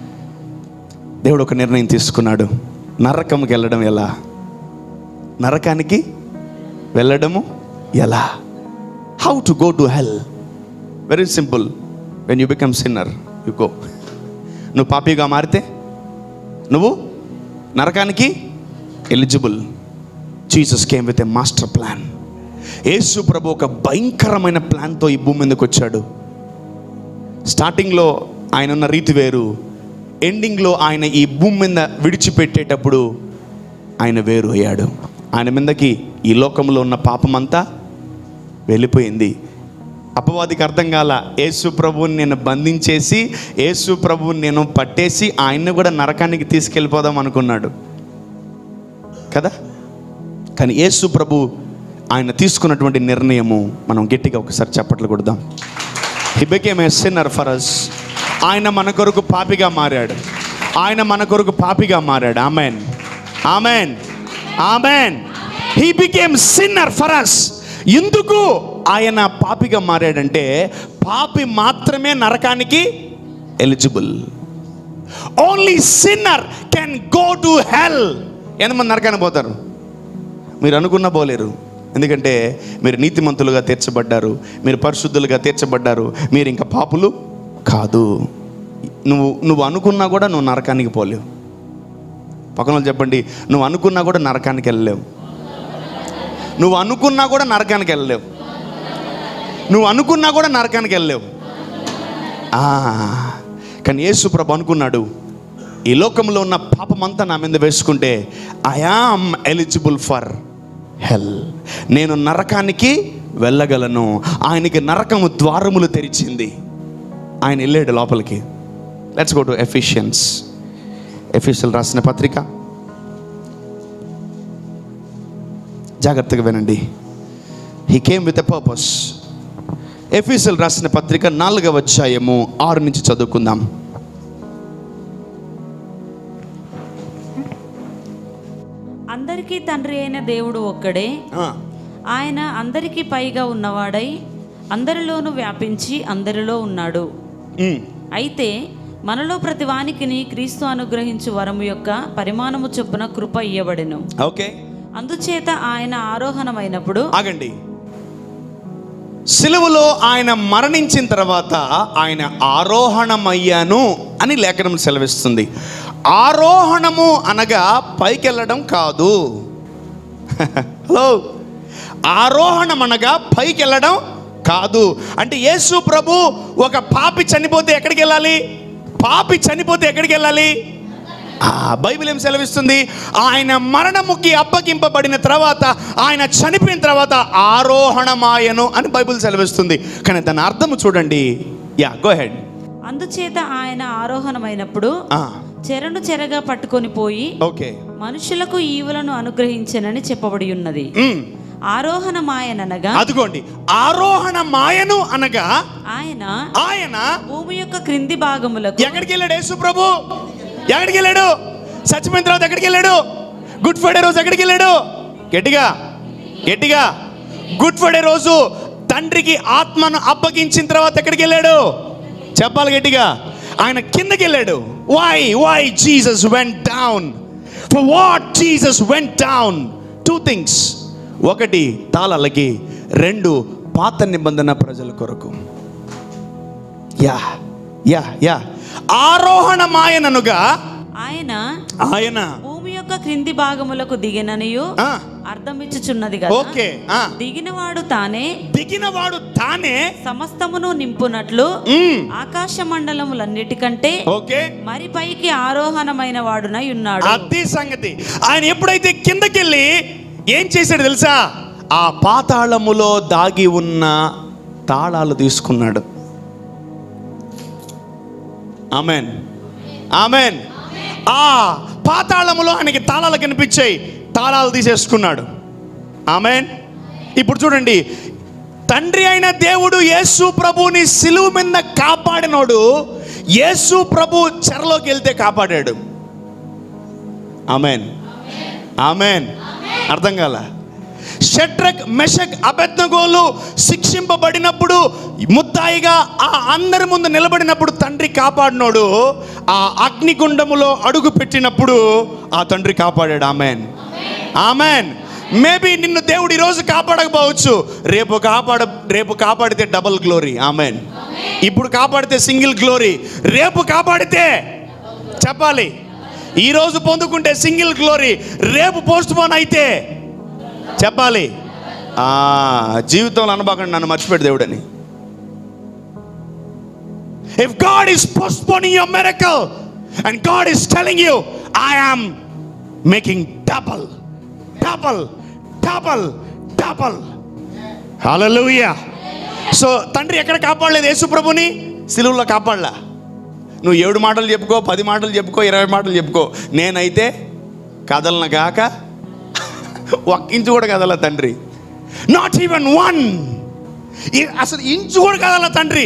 దేవుడు ఒక నిర్ణయం తీసుకున్నాడు నరకంకి వెళ్ళడం ఎలా నరకానికి వెళ్ళడము ఎలా how to go to hell very simple when you become sinner you go నువ్వు పాపిగా మారితే నువ్వు నరకానికి eligible Jesus came with a master plan Yesu ప్రభు ఒక భయంకరమైన ప్లాన్తో ఈ భూమి మీదకి వచ్చాడు స్టార్టింగ్లో ఆయన ఉన్న రీతి వేరు ఎండింగ్లో ఆయన ఈ భూమి మీద విడిచిపెట్టేటప్పుడు ఆయన వేరు అయ్యాడు ఆయన మీదకి ఈ లోకంలో ఉన్న పాపమంతా వెళ్ళిపోయింది అపవాదికి అర్థం కాల యేసు ప్రభువుని నేను బంధించేసి యేసు ప్రభువుని నేను పట్టేసి ఆయన్ని కూడా నరకానికి తీసుకెళ్ళిపోదాం అనుకున్నాడు కదా కానీ యేసు ప్రభు ఆయన తీసుకున్నటువంటి నిర్ణయము మనం గట్టిగా ఒకసారి చప్పట్లు కొడదాం he became a sinner for us ఆయన మన కొరకు పాపిగా మారాడు ఆయన మన కొరకు పాపిగా మారాడు amen amen amen he became sinner for us ఎందుకు ఆయన పాపిగా మారాడంటే పాపి మాత్రమే నరకానికి eligible only sinner can go to hell ఎంతమంది నరకానికి పోతారు మీరు అనుకున్న పోలేరు ఎందుకంటే మీరు నీతిమంతులుగా తీర్చబడ్డారు మీరు పరిశుద్ధులుగా తీర్చబడ్డారు మీరు ఇంకా పాపులు కాదు నువ్వు నువ్వు అనుకున్నా కూడా నువ్వు నరకానికి పోలేవు పక్కన వాళ్ళు చెప్పండి నువ్వు అనుకున్నా కూడా నరకానికి వెళ్ళలేవు నువ్వు అనుకున్నా కూడా నరకానికి వెళ్ళలేవు నువ్వు అనుకున్నా కూడా నరకానికి వెళ్ళలేవు ఆ, కానీ యేసు ప్రభు అనుకున్నాడు ఈ లోకంలో ఉన్న పాపమంతా నా మీద వేసుకుంటే I am eligible for hell నేను నరకానికి వెళ్ళగలను ఆయనకి నరకము ద్వారములు తెరిచింది ఆయన వెళ్ళాడు లోపలికి లెట్స్ గో టు ఎఫిషియన్స్ ఎఫిషియల్ రాసిన పత్రిక జాగ్రత్తగా వినండి he came with a purpose ఎఫీసల్ రాసిన పత్రిక నాలుగవ అధ్యాయము ఆరు నుంచి చదువుకుందాం అందరికీ తండ్రి అయిన దేవుడు ఒక్కడే ఆయన అందరికీ పైగా ఉన్నవాడై అందరిలోనూ వ్యాపించి అందరిలో ఉన్నాడు అయితే మనలో ప్రతి వానికిని క్రీస్తు అనుగ్రహించు వరము యొక్క పరిమాణము చొప్పున కృప ఇయ్యబడెను ఓకే అందుచేత ఆయన ఆరోహణమైనప్పుడు ఆగండి సిలువలో ఆయన మరణించిన తర్వాత ఆయన ఆరోహణమయ్యాను అని లేఖనం సెలవిస్తుంది ఆరోహణము అనగా పైకెళ్ళడం కాదు హలో ఆరోహణం అనగా పైకి వెళ్ళడం కాదు అంటే యేసు ప్రభు ఒక పాపి చనిపోతే ఎక్కడికి వెళ్ళాలి పాపి చనిపోతే ఎక్కడికి వెళ్ళాలి ఆ బైబిల్ ఏం సెలవిస్తుంది ఆయన మరణముకి అప్పగింపబడిన తర్వాత ఆయన చనిపోయిన తర్వాత ఆరోహణమాయను అని బైబిల్ సెలవిస్తుంది కానీ దాని అర్థము చూడండి యా గో హెడ్ అందుచేత ఆయన ఆరోహణమైనప్పుడు చెరను చెరగా పట్టుకొని పోయి ఓకే మనుషులకు ఈవులను అనుగ్రహించనని చెప్పబడి ఉన్నది ఆరోహణమాయననగా అదిగోండి ఆరోహణమాయను అనగా ఆయన ఆయన భూమి యొక్క క్రింది భాగములకు ఎక్కడికి వెళ్ళాడు యేసు ప్రభు ఎక్కడికి వెళ్ళాడు చచ్చిపోయిన తర్వాత ఎక్కడికి వెళ్ళాడు గుడ్ ఫ్రైడే రోజు ఎక్కడికి వెళ్ళాడు గట్టిగా గట్టిగా గుడ్ ఫ్రైడే రోజు తండ్రికి ఆత్మను అప్పగించిన తర్వాత ఎక్కడికి వెళ్ళాడు చెప్పాలి గట్టిగా ఆయన కిందకి వెళ్ళాడు why why Jesus went down for what Jesus went down two things ఒకటి తాళాలకి రెండు పాత నిబంధన ప్రజల కొరకు యా యా యా ఆరోహణమాయననుగా ఆయన ఆయన భూమి యొక్క క్రింది భాగములకు దిగిననియు ఆ, అర్థమిచ్చుచున్నది కదా ఓకే ఆ, దిగినవాడు తానే దిగినవాడు తానే సమస్తమును నింపునట్లు మ్, ఆకాశ మండలములన్నిటికంటే ఓకే మరి పైకి ఆరోహణమైన వాడునై ఉన్నాడు అది సంగతి ఆయన ఎప్పుడైతే కిందకెళ్ళి ఏం చేశాడు తెలుసా ఆ పాతాళములో దాగి ఉన్న తాళాలు తీసుకున్నాడు ఆమెన్ ఆమెన్ ఆ పాతాళములో ఆయనకి తాళాలు కనిపించాయి తాళాలు తీసేసుకున్నాడు ఆమెన్ ఇప్పుడు చూడండి తండ్రి అయిన దేవుడు యేసు ప్రభుని సిలువు మీద కాపాడినోడు యేసు ప్రభు చెరలోకి వెళ్తే కాపాడాడు ఆమెన్ ఆమెన్ అర్థం కాల షట్రక్ మెషక్ అబెద్నగోలు శిక్షింపబడినప్పుడు ముద్దాయిగా ఆ అందరి ముందు నిలబడినప్పుడు తండ్రి కాపాడినోడు ఆ అగ్నిగుండములో అడుగు పెట్టినప్పుడు ఆ తండ్రి కాపాడాడు ఆమెన్ ఆమెన్ మేబీ నిన్ను దేవుడు ఈరోజు కాపాడకపోవచ్చు రేపు కాపాడ రేపు కాపాడితే డబుల్ గ్లోరీ ఆమెన్ ఇప్పుడు కాపాడితే సింగిల్ గ్లోరీ రేపు కాపాడితే చెప్పాలి ఈ రోజు పొందుకుంటే సింగిల్ గ్లోరీ రేపు పోస్ట్ పోన్ అయితే చెప్పాలి ఆ జీవితంలో అనబాకండి నన్ను మర్చిపెట్టి దేవుడని if God is postponing your miracle and God is telling you I am making double double double double hallelujah so తండ్రి ఎక్కడ కాపాడలేదు యేసు ప్రభుని సిలువలో కాపాడలా నువ్వు ఏడు మాటలు చెప్పుకో పది మాటలు చెప్పుకో ఇరవై మాటలు చెప్పుకో నేనైతే కదలన గాక ఒక్క ఇంచు కూడా కదల తండ్రి నాట్ ఈవెన్ వన్ అసలు ఇంచు కూడా కదల తండ్రి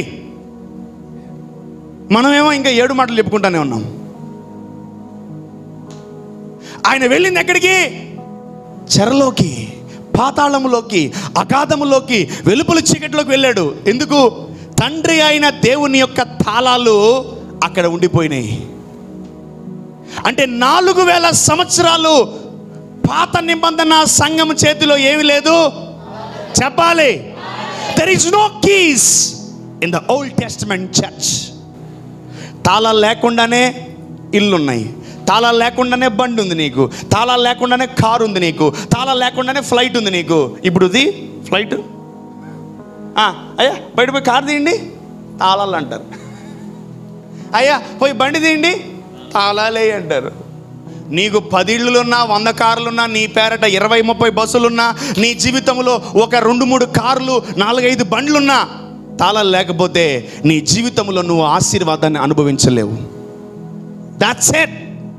మనమేమో ఇంకా ఏడు మాటలు చెప్పుకుంటానే ఉన్నాం ఆయన వెళ్ళింది ఎక్కడికి చెరలోకి పాతాళములోకి అగాధములోకి వెలుపల చీకటిలోకి వెళ్ళాడు ఎందుకు తండ్రి అయిన దేవుని యొక్క తాళాలు అక్కడ ఉండిపోయినాయి అంటే నాలుగు వేల సంవత్సరాలు పాత నిబంధన సంఘం చేతిలో ఏమి లేదు చెప్పాలి there is no keys in the old Testament church తాళాలు లేకుండానే ఇల్లున్నాయి తాళాలు లేకుండానే బండి ఉంది నీకు తాళాలు లేకుండానే కారు ఉంది నీకు తాళాలు లేకుండానే ఫ్లైట్ ఉంది నీకు ఇప్పుడు ఇది ఫ్లైట్ అయ్యా బయట పోయి కారు తీయండి తాళాలు అంటారు అయ్యా పోయి బండి తీయండి తాళాలే అంటారు నీకు పది ఇళ్ళులున్నా వంద కార్లున్నా నీ పేరట ఇరవై ముప్పై బస్సులున్నా నీ జీవితంలో ఒక రెండు మూడు కార్లు నాలుగైదు బండ్లున్నా తాళాలు లేకపోతే నీ జీవితంలో నువ్వు ఆశీర్వాదాన్ని అనుభవించలేవు దాట్స్ ఎట్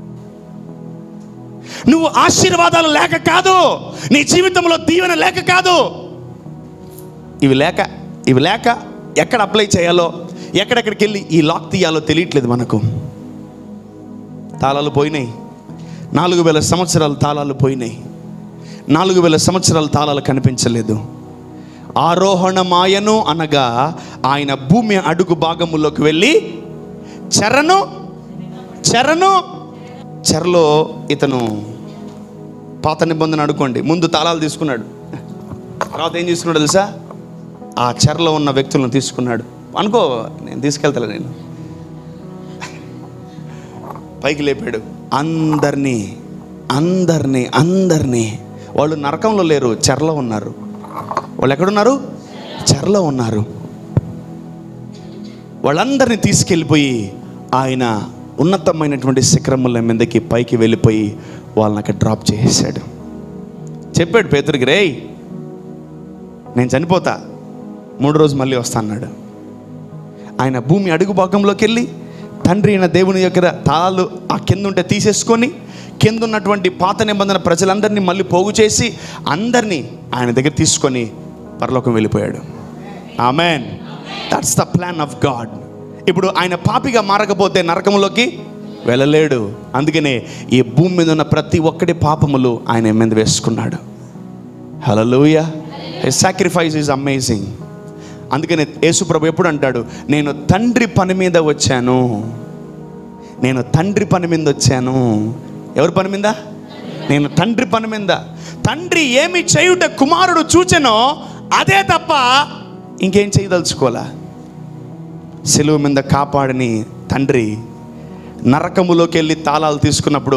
నువ్వు ఆశీర్వాదాలు లేక కాదు నీ జీవితంలో దీవెన లేక కాదు ఇవి లేక ఇవి లేక ఎక్కడ అప్లై చేయాలో ఎక్కడెక్కడికి వెళ్ళి ఈ లాక్ తీయాలో తెలియట్లేదు మనకు తాళాలు పోయినాయి నాలుగు వేల సంవత్సరాలు తాళాలు పోయినాయి నాలుగు వేల సంవత్సరాల తాళాలు కనిపించలేదు ఆరోహణమాయను అనగా ఆయన భూమి అడుగు భాగములోకి వెళ్ళి చెరను చెరను చెరలో ఇతను పాత నిబంధన అడుకోండి ముందు తాళాలు తీసుకున్నాడు తర్వాత ఏం తీసుకున్నాడు తెలుసా ఆ చెరలో ఉన్న వ్యక్తులను తీసుకున్నాడు అనుకో నేను తీసుకెళ్తాను నేను పైకి లేపాడు అందరినీ అందరినీ అందరినీ వాళ్ళు నరకంలో లేరు చెరలో ఉన్నారు వాళ్ళు ఎక్కడున్నారు చెరలో ఉన్నారు వాళ్ళందరినీ తీసుకెళ్ళిపోయి ఆయన ఉన్నతమైనటువంటి శిఖరముల మీదకి పైకి వెళ్ళిపోయి వాళ్ళని అక్కడ డ్రాప్ చేసేసాడు చెప్పాడు పేతురికి రేయ్ నేను చనిపోతా మూడు రోజు మళ్ళీ వస్తా అన్నాడు ఆయన భూమి అడుగు భాగంలోకి వెళ్ళి తండ్రి అయిన దేవుని దగ్గర తాళాలు ఆ కింద ఉంటే తీసేసుకొని కింద ఉన్నటువంటి పాత నిబంధన ప్రజలందరినీ మళ్ళీ పోగు చేసి అందరినీ ఆయన దగ్గర తీసుకొని పరలోకం వెళ్ళిపోయాడు amen that's the plan of God ఇప్పుడు ఆయన పాపిగా మారకపోతే నరకంలోకి వెళ్ళలేడు అందుకనే ఈ భూమి మీద ఉన్న ప్రతి ఒక్కటి పాపములు ఆయన మీద వేసుకున్నాడు హలలుయ సాక్రిఫైస్ ఈజ్ అమేజింగ్ అందుకనే యేసుప్రభు ఎప్పుడు అంటాడు నేను తండ్రి పని మీద వచ్చాను నేను తండ్రి పని మీద వచ్చాను ఎవరి పని మీద నేను తండ్రి పని మీద తండ్రి ఏమి చేయుట కుమారుడు చూచెనో అదే తప్ప ఇంకేం చేయదలుచుకోలే సెలువు మీద కాపాడని తండ్రి నరకములోకి వెళ్ళి తాళాలు తీసుకున్నప్పుడు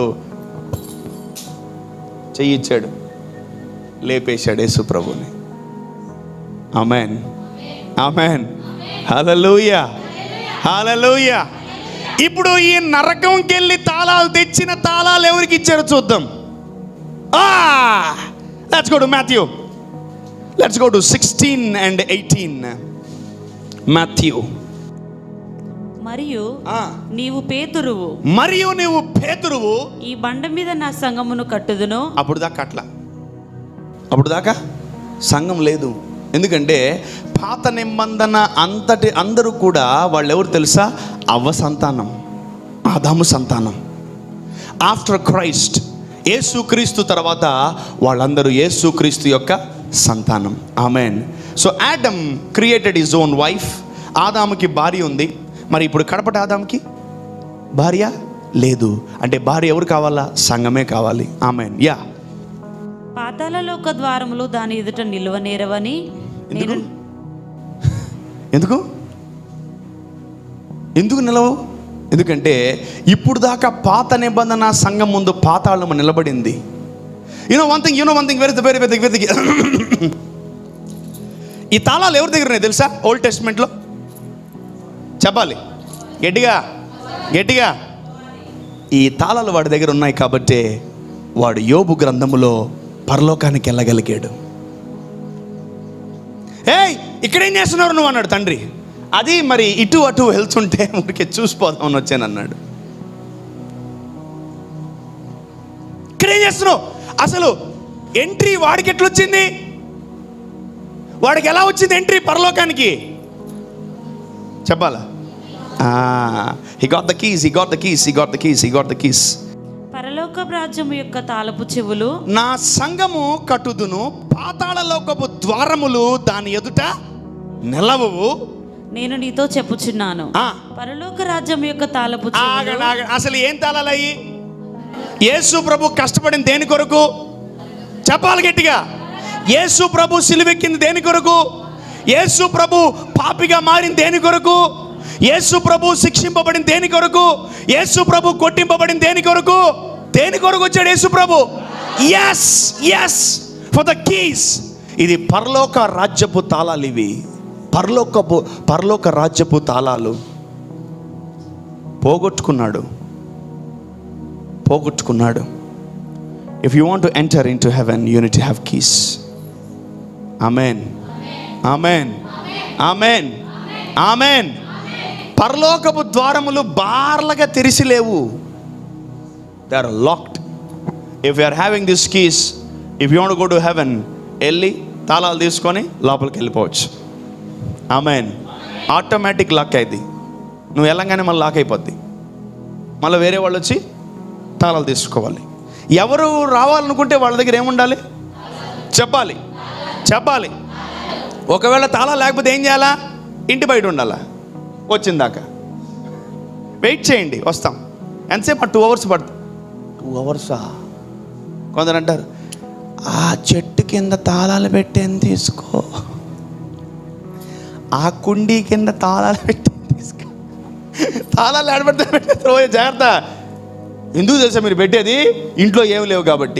చెయ్యిచ్చాడు లేపేశాడు యేసు ప్రభుని ఆమెన్ ఆమెన్ హలలుయ హలలుయ ఇప్పుడు ఈ నరకంకి వెళ్ళి తాళాలు తెచ్చిన తాళాలు ఎవరికి ఇచ్చారో చూద్దాం let's go to Matthew let's go to sixteen and eighteen Matthew మరియు నీవు పేతురువు మరియు నువ్వు పేతురువు ఈ బండ మీద నా సంగమును కట్టుదును అప్పుడు దాకా అట్లా అప్పుడు దాకా సంఘం లేదు ఎందుకంటే పాత నిబంధన అంతటి అందరూ కూడా వాళ్ళు ఎవరు తెలుసా అవ్వ సంతానం ఆదాము సంతానం ఆఫ్టర్ క్రైస్ట్ యేసుక్రీస్తు తర్వాత వాళ్ళందరూ యేసుక్రీస్తు యొక్క సంతానం amen so Adam created his own wife ఆదాముకి భార్య ఉంది మరి ఇప్పుడు కడపట ఆదాముకి భార్య లేదు అంటే భార్య ఎవరు కావాలా సంఘమే కావాలి ఆమెన్ యా పాతాళలోక ద్వారములు దాని ఎదుట నిలువనేరవని ఎందుకు నేను ఎందుకు ఎందుకు నిలవు ఎందుకంటే ఇప్పుడు దాకా పాత నిబంధన సంఘం ముందు పాతాళము నిలబడింది you know one thing you know one thing very very very very ఈ తాళాలు ఎవరి దగ్గర ఉన్నాయి తెలుసా ఓల్డ్ టెస్ట్మెంట్లో చెప్పాలి గట్టిగా గట్టిగా ఈ తాళాలు వాడి దగ్గర ఉన్నాయి కాబట్టే వాడు యోబు గ్రంథములో పరలోకానికి వెళ్ళగలిగాడు ఏయ్ ఇక్కడేం చేస్తున్నారు నువ్వు అన్నాడు తండ్రి అది మరి ఇటు అటు వెళ్తుంటే ఊరికే చూసిపోదామని వచ్చాను అన్నాడు ఇక్కడేం చేస్తున్నావు అసలు ఎంట్రీ వాడికి ఎట్లొచ్చింది వాడికి ఎలా వచ్చింది ఎంట్రీ పరలోకానికి చెప్పాలా he got the keys he got the keys he got the keys he got the keys పరలోక రాజ్యము యొక్క తాళపు చెవులు నా సంఘము కట్టుదును పాతాళలోకపు ద్వారములు దాని ఎదుట నిలవవు నేను నీతో చెప్పుచున్నాను ఆ, పరలోక రాజ్యం యొక్క తాళపు చెవులు ఆగండి, ఆగండి. అసలు ఏం తాళాలయ్యి యేసు ప్రభు కష్టపడిన దేని కొరకు చెప్పాలి గట్టిగా యేసు ప్రభు సిలువెక్కింది దేని కొరకు యేసు ప్రభు పాపిగా మారింది దేని కొరకు యేసు ప్రభు శిక్షింపబడింది దేని కొరకు యేసు ప్రభు కొట్టింపబడింది దేని కొరకు దేని కొరకు వచ్చాడు యేసు ప్రభు yes yes for the keys ఇది పరలోక రాజ్యపు తాళాలు ఇవి పరలోకపు పరలోక రాజ్యపు తాళాలు పోగొట్టుకున్నాడు పోగొట్టుకున్నాడు if you want to enter into heaven you need have keys amen amen amen amen పరలోకపు ద్వారములు బార్లగా తెరిచి లేవు they are locked if you are having this keys if you want go to heaven వెళ్ళి తాళాలు తీసుకొని లోపలికి వెళ్ళిపోవచ్చు ఆమెన్ ఆటోమేటిక్ లాక్ అయింది నువ్వు వెళ్ళంగానే మళ్ళీ లాక్ అయిపోద్ది మళ్ళీ వేరే వాళ్ళు వచ్చి తాళాలు తీసుకోవాలి ఎవరు రావాలనుకుంటే వాళ్ళ దగ్గర ఏముండాలి చెప్పాలి చెప్పాలి ఒకవేళ తాళాలు లేకపోతే ఏం చేయాలా ఇంటి బయట ఉండాలా వచ్చిందాక వెయిట్ చేయండి వస్తాం ఎంతసేపు టూ అవర్స్ పడుతుంది టూ అవర్సా కొందరు అంటారు ఆ చెట్టు కింద తాళాలు పెట్టేని తీసుకో ఆ కుండీ కింద తాళాలు పెట్టేని తీసుకో తాళాలు ఆడబడితే పెట్టేది రోజు జాగ్రత్త ఎందుకు తెలుసా మీరు పెట్టేది ఇంట్లో ఏమి లేవు కాబట్టి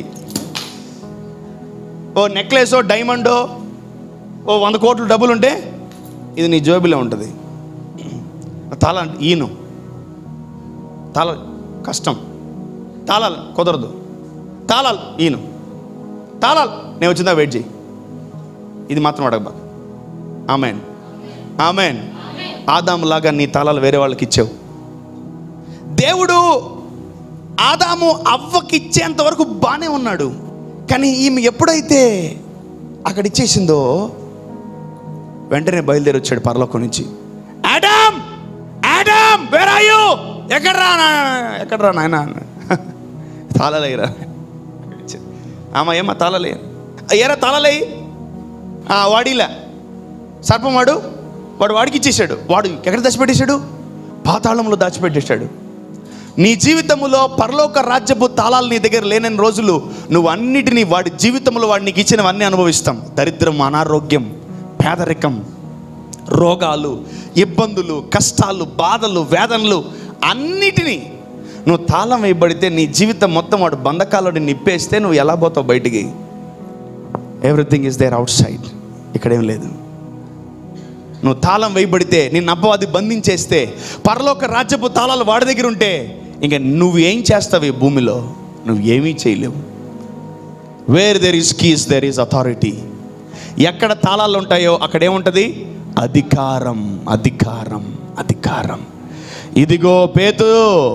ఓ నెక్లెసో డైమండో ఓ వంద కోట్ల డబ్బులు ఉంటే ఇది నీ జోబిలో ఉంటుంది తాళ ఈను తాళ కష్టం తాళాలు కుదరదు తాళాలు ఈను తాళాలు నేను వచ్చిందా వెయిట్ చేయి ఇది మాత్రం అడగబా ఆమెన్ ఆమెన్ ఆదాములాగా నీ తాళాలు వేరే వాళ్ళకి ఇచ్చావు దేవుడు ఆదాము అవ్వకి ఇచ్చేంత వరకు బాగానే ఉన్నాడు కానీ ఈమె ఎప్పుడైతే అక్కడ ఇచ్చేసిందో వెంటనే బయలుదేరి వచ్చాడు పరలోకం నుంచి Adam Adam where are you ఎక్కడ్రా నా- ఎక్కడ్రా నాయన తాళలేయరా ఆమె ఏమా తాళలే ఏరా తాళలేయి వాడిలా సర్పం వాడు వాడు వాడికి ఇచ్చేసాడు వాడు ఎక్కడ దాచిపెట్టేశాడు పాతాళంలో దాచిపెట్టేశాడు నీ జీవితంలో పరలోక రాజ్యపు తాళాలు నీ దగ్గర లేనని రోజులు నువ్వు అన్నిటినీ వాడి జీవితంలో వాడు నీకు ఇచ్చినవన్నీ అనుభవిస్తాం దరిద్రం అనారోగ్యం పేదరికం రోగాలు ఇబ్బందులు కష్టాలు బాధలు వేదనలు అన్నిటినీ నువ్వు తాళం వేయబడితే నీ జీవితం మొత్తం వాడు బంధకాల్లో నిప్పేస్తే నువ్వు ఎలా పోతావు బయటికి everything is there outside ఇక్కడేం లేదు నువ్వు తాళం వేయబడితే నిన్ను అపవాది బంధించేస్తే పరలోక రాజ్యపు తాళాలు వాడి దగ్గర ఉంటే ఇంకా నువ్వు ఏం చేస్తావు ఈ భూమిలో నువ్వు ఏమీ చేయలేవు where there is keys there is authority ఎక్కడ తాళాలు ఉంటాయో అక్కడ ఏముంటుంది అధికారం అధికారం అధికారం ఇదిగో పేతు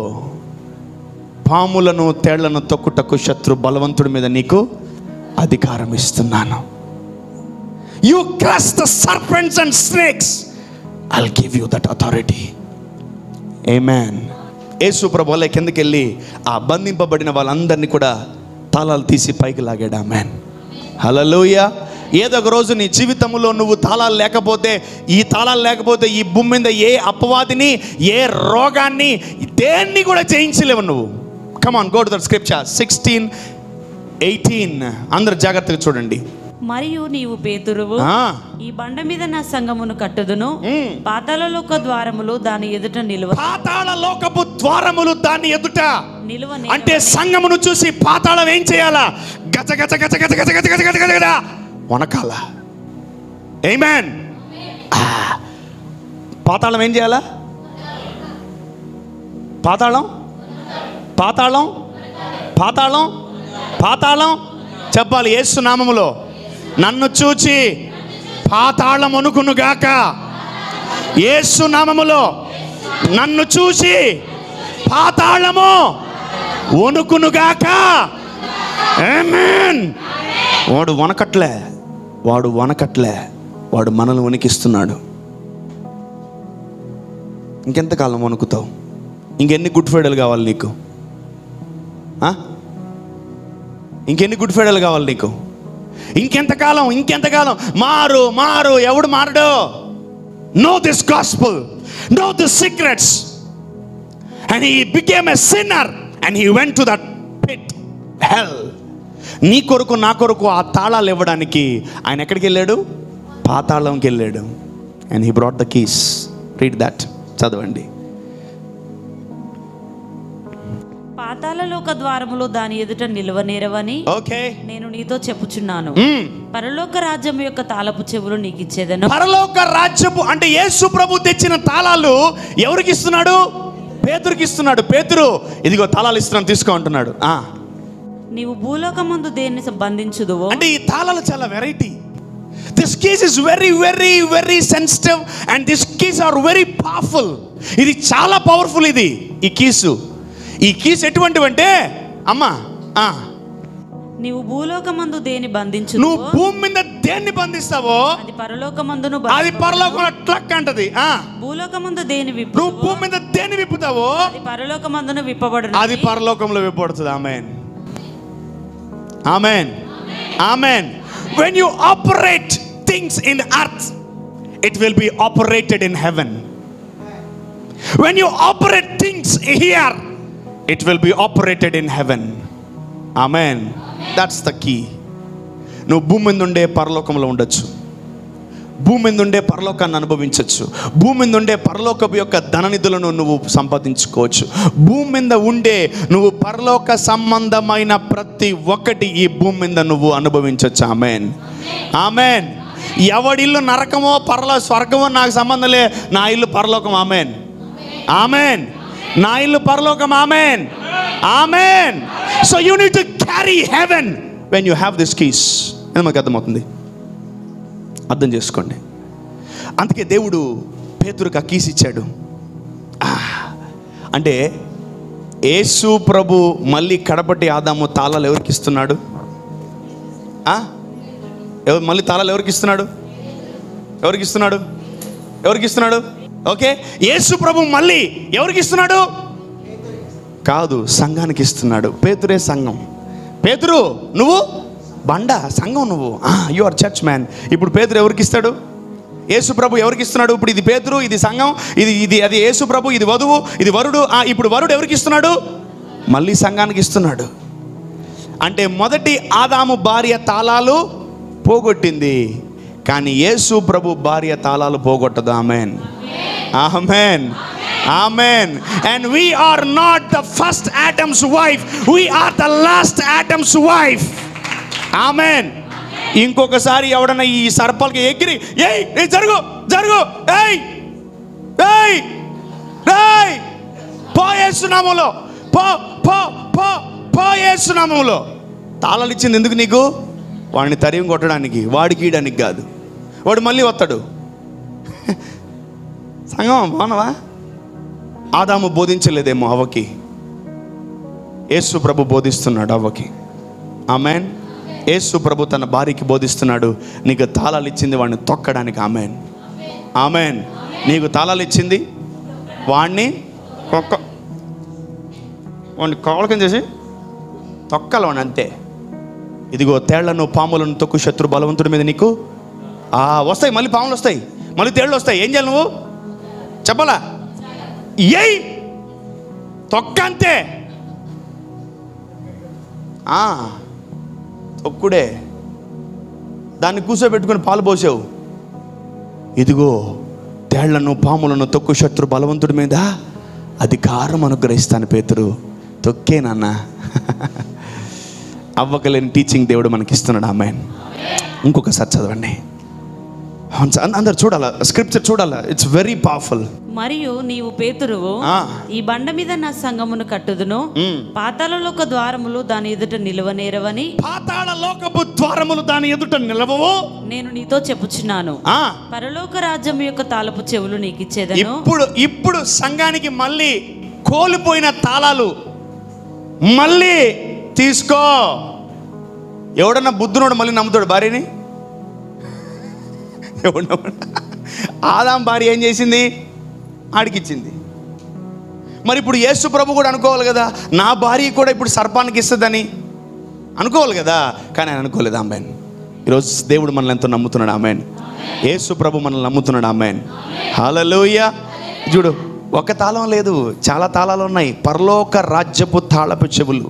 పాములను తేళ్లను తొక్కుటకు శత్రు బలవంతుడి మీద నీకు అధికారం ఇస్తున్నాను you crush the serpents and snakes I'll give you that authority a man Yesu ప్రభు వల్ల కిందకి వెళ్ళి ఆ బంధింపబడిన వాళ్ళందరినీ కూడా తాళాలు తీసి పైకి లాగాడు ఆ మ్యాన్ హలలోయ ఏదో ఒక రోజు నీ జీవితంలో నువ్వు తాళాలు లేకపోతే ఈ తాళాలు లేకపోతే ఈ భూమి మీద ఏ అపవాదిని ఏ రోగాన్ని దేన్ని కూడా జయించలేవు నువ్వు come on go to that scripture sixteen eighteen అందరు జాగ్రత్తగా చూడండి మరియు నీవు పేతురువు ఆ, ఈ బండ మీద నా సంగమును కట్టుదును మ్. పాతాళలోక ద్వారములు దాని ఎదుట నిలువ పాతాళ లోకపు ద్వారములు దాన్ని ఎదుట నిలువ అంటే సంగమును చూసి పాతాళం ఏం చేయాలా గజ గజ గజ గజ గజ గజ గజ గజ గజ గజ వనకాల ఏమేన్ పాతాళం ఏం చేయాలా పాతాళం పాతాళం పాతాళం పాతాళం చెప్పాలి యేసు నామములో నన్ను చూచి పాతాళం అనుకునుగాక యేసు నామములో నన్ను చూసి పాతాళము వణుకునుగాక ఆమేన్ వాడు వనకట్లే వాడు వనకట్లే వాడు మనల్ని వణికిస్తున్నాడు ఇంకెంతకాలం వణుకుతావు ఇంకెన్ని గుడ్ ఫ్రైడేలు కావాలి నీకు ఆ? ఇంకెన్ని గుడ్ ఫ్రైడేలు కావాలి నీకు ఇంకెంతకాలం ఇంకెంతకాలం మారు మారు ఎవడు మారడు no this gospel no this secrets and he became a sinner and he went to that pit hell నీ కొరకు నా కొరకు ఆ తాళాలు ఇవ్వడానికి ఆయన ఎక్కడికి వెళ్ళాడు పాతాళంకి వెళ్ళాడు and he brought the keys read that చదవండి పాతాళలోక ద్వారములు దాని ఎదుట నిలువనేరవని ఓకే నేను నీతో చెప్పుచున్నాను పరలోక రాజ్యం యొక్క తాళపు చెవులు నీకు ఇచ్చేదను పరలోక రాజ్యపు అంటే యేసు ప్రభు తెచ్చిన తాళాలు ఎవరికి ఇస్తున్నాడు పేతురికి ఇస్తున్నాడు పేతురు ఇదిగో తాళాలు ఇస్తున్నాను తీసుకో అంటున్నాడు ఆ. నీవు భూలోకమందు దేన్ని బంధించుదువో అంటే ఈ తాళాలు చాలా variety this keys is very very very sensitive and this keys are very powerful ఇది చాలా పవర్ఫుల్ ఇది ఈ కీసు ఈ కీస్ ఎటువంటివంటే అమ్మా ఆ, నీవు భూలోకమందు దేని నువ్వు బంధించుదువో భూమి మీద దేన్ని బంధిస్తావో అది పరలోకమందును అది బంధించుదువు. పరలోకంలో ట్లక్ అంటది ఆ, భూలోకమందు దేని విప్పు నువ్వు భూమి మీద దేన్ని విప్పుతావో అది పరలోకమందును విప్పబడును అది పరలోకంలో విప్పబడుతుంది amen amen amen when you operate things in earth it will be operated in heaven when you operate things here it will be operated in heaven amen that's the key నువ్వు భూమి మీద ఉండే పరలోకంలో ఉండొచ్చు భూమి మీద ఉండే పరలోకాన్ని అనుభవించవచ్చు భూమి మీద ఉండే పరలోకపు యొక్క ధననిధులను నువ్వు సంపాదించుకోవచ్చు భూమి మీద ఉండే నువ్వు పరలోక సంబంధమైన ప్రతి ఒక్కటి ఈ భూమి మీద నువ్వు అనుభవించవచ్చు ఆమెన్ ఆమెన్ ఎవడిల్లు నరకమో పరలో స్వర్గమో నాకు సంబంధం లే నా ఇల్లు పరలోకం ఆమెన్ ఆమెన్ నా ఇల్లు పరలోకం amen amen so you need to carry heaven when you have this keys అని మాకు అర్థమవుతుంది అర్థం చేసుకోండి అందుకే దేవుడు పేతురుకు ఆ కీస్ ఇచ్చాడు ఆ, అంటే యేసు ప్రభు మళ్ళీ కడపటి ఆదాము తాళాలు ఎవరికి ఇస్తున్నాడు ఆ? ఎవరు మళ్ళీ తాళాలు ఎవరికి ఇస్తున్నాడు ఎవరికి ఇస్తున్నాడు ఎవరికి ఇస్తున్నాడు ఓకే యేసు ప్రభు మళ్ళీ ఎవరికి ఇస్తున్నాడు కాదు సంఘానికి ఇస్తున్నాడు పేతురే సంఘం పేతురు నువ్వు బండ సంఘం నువ్వు యు ఆర్ చర్చ్ మ్యాన్ ఇప్పుడు పేతురు ఎవరికి ఇస్తాడు యేసు ప్రభు ఎవరికి ఇస్తున్నాడు ఇప్పుడు ఇది పేతురు ఇది సంఘం ఇది ఇది అది యేసు ప్రభు ఇది వధువు ఇది వరుడు ఆ, ఇప్పుడు వరుడు ఎవరికి ఇస్తున్నాడు మళ్ళీ సంఘానికి ఇస్తున్నాడు అంటే మొదటి ఆదాము భార్య తాళాలు పోగొట్టింది కానీ యేసు ప్రభు భార్య తాళాలు పోగొట్టదు amen amen amen and we are not the first Adam's wife we are the last Adam's wife amen ఇంకొకసారి ఎవడన్నా ఈ సర్పాలకి ఎగిరి ఏయ్ ఏయ్, జరుగు జరుగు ఏయ్ ఏయ్ ఏయ్ పో యేసునామంలో పో పో పో పో యేసునామంలో తాళాలు ఇచ్చింది ఎందుకు నీకు వాడిని తరిమి కొట్టడానికి వాడికి ఇయడానికి కాదు వాడు మళ్ళీ వస్తాడు సంగమా బాగున్నావా ఆదాము బోధించలేదేమో అవ్వకి యేసు ప్రభు బోధిస్తున్నాడు అవ్వకి ఆమెన్ యేసు ప్రభు తన భార్యకి బోధిస్తున్నాడు నీకు తాళాలు ఇచ్చింది వాడిని తొక్కడానికి ఆమెన్ ఆమెన్ నీకు తాళాలు ఇచ్చింది వాడిని ఒక్క వాడిని కావలకం చేసి తొక్కలు వాడిని అంతే ఇదిగో తేళ్లను పాములను తొక్కు శత్రు బలవంతుడి మీద నీకు ఆ వస్తాయి మళ్ళీ పాములు వస్తాయి మళ్ళీ తేళ్ళు వస్తాయి ఏం చేయాలి నువ్వు చెప్పాలా ఏయ్ తొక్క అంతే ఆ, తొక్కుడే దాన్ని కూర్చోబెట్టుకుని పాలు పోసావు ఇదిగో తేళ్లను పాములను తొక్కు శత్రు బలవంతుడి మీద అధికారం అనుగ్రహిస్తాను పేతురు తొక్కే నాన్న అవ్వకలేని టీచింగ్ దేవుడు మనకి ఇస్తున్నాడు ఆమె ఇంకొకసారి చదవండి అవును సార్, అందరు చూడాలా స్క్రిప్చర్ చూడాలా ఇట్స్ వెరీ పవర్ఫుల్ మరియు నీవు పేతురువు ఆ. ఈ బండ మీద నా సంగమును కట్టుదును మ్. పాతాళలోక ద్వారములు దాని ఎదుట నిలువనేరవని పాతాళ లోకపు ద్వారములు దాని ఎదుట నిలవవు నేను నీతో చెప్పుచున్నాను ఆ, పరలోక రాజ్యం యొక్క తాలపు చెవులు నీకు ఇచ్చేదను ఇప్పుడు ఇప్పుడు సంఘానికి మళ్ళీ కోల్పోయిన తాళాలు మళ్ళీ తీసుకో ఎవడన్నా బుద్ధునోడు మళ్ళీ నమ్ముతాడు భార్యని ఎవడన్నా ఆదాం భార్య ఏం చేసింది ఆడికిచ్చింది మరి ఇప్పుడు యేసు ప్రభు కూడా అనుకోవాలి కదా నా భార్య కూడా ఇప్పుడు సర్పానికి ఇస్తుందని అనుకోవాలి కదా కానీ ఆయన అనుకోలేదు ఆమెన్ ఈరోజు దేవుడు మనల్ని ఎంతో నమ్ముతున్నాడు ఆమెన్ యేసు ప్రభు మనల్ని నమ్ముతున్నాడు ఆమెన్ హల్లెలూయా చూడు ఒక తాళం లేదు చాలా తాళాలు ఉన్నాయి పరలోక రాజ్యపు తాళపు చెవులు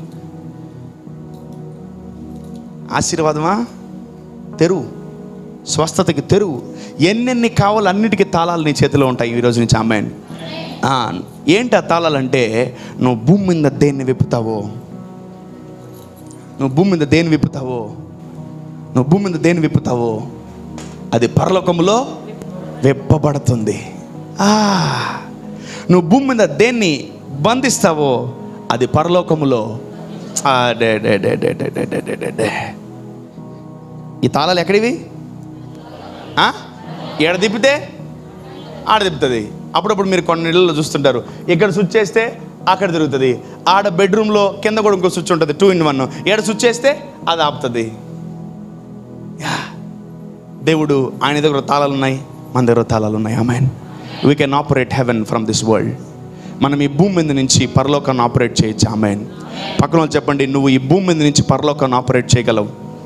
ఆశీర్వాదమా తెరువు స్వస్థతకి తెరువు ఎన్నెన్ని కావాలో అన్నిటికీ తాళాలు నీ చేతిలో ఉంటాయి ఈరోజు నుంచి ఆమెన్ ఆ, ఏంటి ఆ తాళాలంటే నువ్వు భూమి మీద దేన్ని విప్పుతావో నువ్వు భూమి మీద దేన్ని విప్పుతావో నువ్వు భూమి మీద దేన్ని విప్పుతావో అది పరలోకములో విప్పబడుతుంది ఆ, నువ్వు భూమి మీద దేన్ని బంధిస్తావో అది పరలోకములో ఆ, డే, డే, డే, డే, డే, డే, డే, డే, డే, డే. ఈ తాళాలు ఎక్కడివి ఆ? ఏడ తిప్పితే ఆడ తిప్పుతుంది అప్పుడప్పుడు మీరు కొన్ని ఇళ్ళలో చూస్తుంటారు ఇక్కడ స్విచ్ చేస్తే అక్కడ తిరుగుతుంది ఆడ బెడ్రూమ్లో కింద కూడా ఇంకో స్విచ్ ఉంటుంది టూ ఇన్ వన్ ఏడ స్విచ్ చేస్తే అది ఆపుతుంది యా. దేవుడు ఆయన దగ్గర తాళాలు ఉన్నాయి మన దగ్గర తాళాలు ఉన్నాయి amen we can operate heaven from this world మనం ఈ భూమి మీద నుంచి పరలోకాన్ని ఆపరేట్ చేయొచ్చు ఆమెన్ పక్కన వాళ్ళు చెప్పండి నువ్వు ఈ భూమి మీద నుంచి పరలోకాన్ని ఆపరేట్ చేయగలవు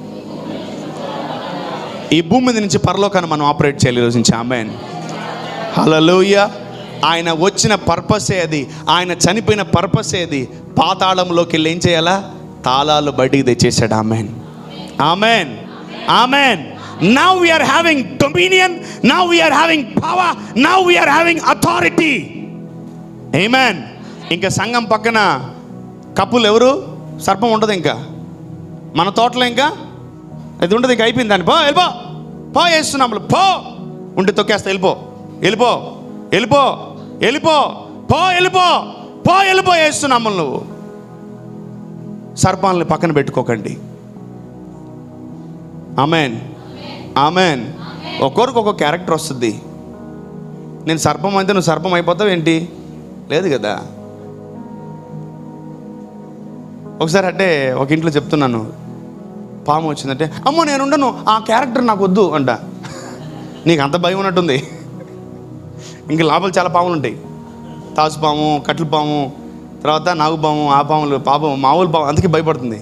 ఈ భూమి మీద నుంచి పరలోకాన్ని మనం ఆపరేట్ చేయాలి ఈరోజు నుంచి ఆమెన్ హలలోయ ఆయన వచ్చిన పర్పసే అది ఆయన చనిపోయిన పర్పసే అది పాతాళంలోకి వెళ్ళి ఏం చేయాలా తాళాలు బయటికి తెచ్చేసాడు amen amen amen now we're having dominion now we're having power now we're having authority amen ఇంకా సంఘం పక్కన కప్పులు ఎవరు సర్పం ఉండదు ఇంకా మన తోటలో ఇంకా అది ఉండదు ఇంకా అయిపోయింది దాన్ని పో వెళ్ళిపో పో వేస్తున్నాం పో ఉంటే తొక్కేస్తా వెళ్ళిపో వెళ్ళిపో వెళ్ళిపో వెళ్ళిపో పో వెళ్ళిపో పో వెళ్ళిపో వేస్తున్నాము నువ్వు సర్పాలని పక్కన పెట్టుకోకండి ఆమెన్ ఆమెన్ ఒక్కొరికి ఒక్కొక్క క్యారెక్టర్ వస్తుంది నేను సర్పం అయితే నువ్వు సర్పం అయిపోతావు ఏంటి లేదు కదా ఒకసారి అంటే ఒక ఇంట్లో చెప్తున్నాను పాము వచ్చిందంటే అమ్మో నేను ఉండను ఆ క్యారెక్టర్ నాకు వద్దు అంట నీకు అంత భయం ఉన్నట్టుంది ఇంక లోపల చాలా పాములు ఉంటాయి తాసు పాము కట్లు పాము తర్వాత నాగుపాము ఆ పాములు పాపం మామూలు పాము అందుకే భయపడుతుంది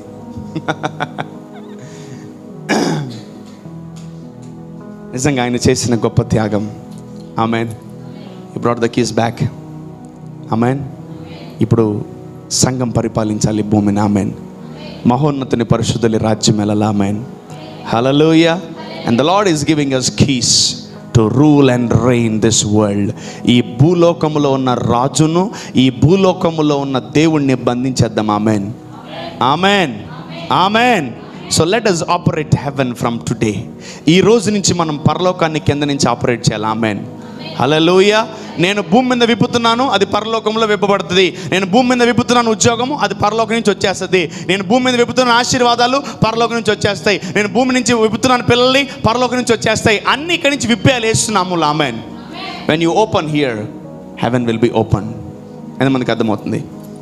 నిజంగా ఆయన చేసిన గొప్ప త్యాగం ఆమెన్ ఈ brought the keys back amen ఇప్పుడు సంఘం పరిపాలించాలి భూమిని ఆమెన్ మహోన్నతుని పరిశుద్ధులి రాజ్యం వెళ్ళాలి amen hallelujah and the lord is giving us keys to rule and reign this world ఈ భూలోకములో ఉన్న రాజును ఈ భూలోకములో ఉన్న దేవుణ్ణి బంధించేద్దాం amen amen amen so let us operate heaven from today ఈ రోజు నుంచి మనం పరలోకాన్ని కింద నుంచి ఆపరేట్ చేయాలి ఆమెన్ హలలోయ నేను భూమి మీద విప్పుతున్నాను అది పరలోకంలో విప్పబడుతుంది నేను భూమి మీద విప్పుతున్నాను ఉద్యోగము అది పరలోకం నుంచి వచ్చేస్తుంది నేను భూమి మీద విప్పుతున్నాను ఆశీర్వాదాలు పరలోకం నుంచి వచ్చేస్తాయి నేను భూమి నుంచి విప్పుతున్నాను పిల్లల్ని పరలోకం నుంచి వచ్చేస్తాయి అన్ని ఇక్కడి నుంచి విప్పేయాలి వేస్తున్నాము amen when you open here heaven will be open అని మనకు అర్థమవుతుంది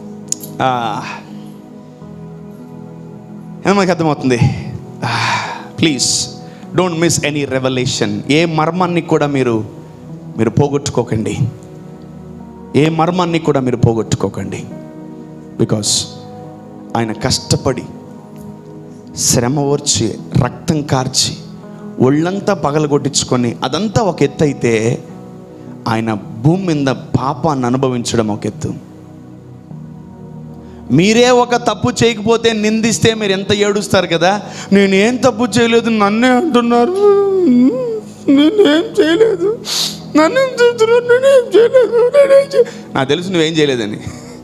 ఏమో మనకు అర్థమవుతుంది please don't miss any revolution ఏ మర్మాన్ని కూడా మీరు మీరు పోగొట్టుకోకండి ఏ మర్మాన్ని కూడా మీరు పోగొట్టుకోకండి బికాస్ ఆయన కష్టపడి శ్రమ ఓర్చి రక్తం కార్చి ఒళ్ళంతా పగలగొట్టించుకొని అదంతా ఒక ఎత్తు అయితే ఆయన భూమి మీద పాపాన్ని అనుభవించడం ఒక ఎత్తు మీరే ఒక తప్పు చేయకపోతే నిందిస్తే మీరు ఎంత ఏడుస్తారు కదా నేనేం తప్పు చేయలేదు నన్నే అంటున్నారు నేనేం చేయలేదు నన్నేం చెప్తున్నారు నేనేం చేయలేదు నేనేం చే నాకు తెలుసు నువ్వేం చేయలేదని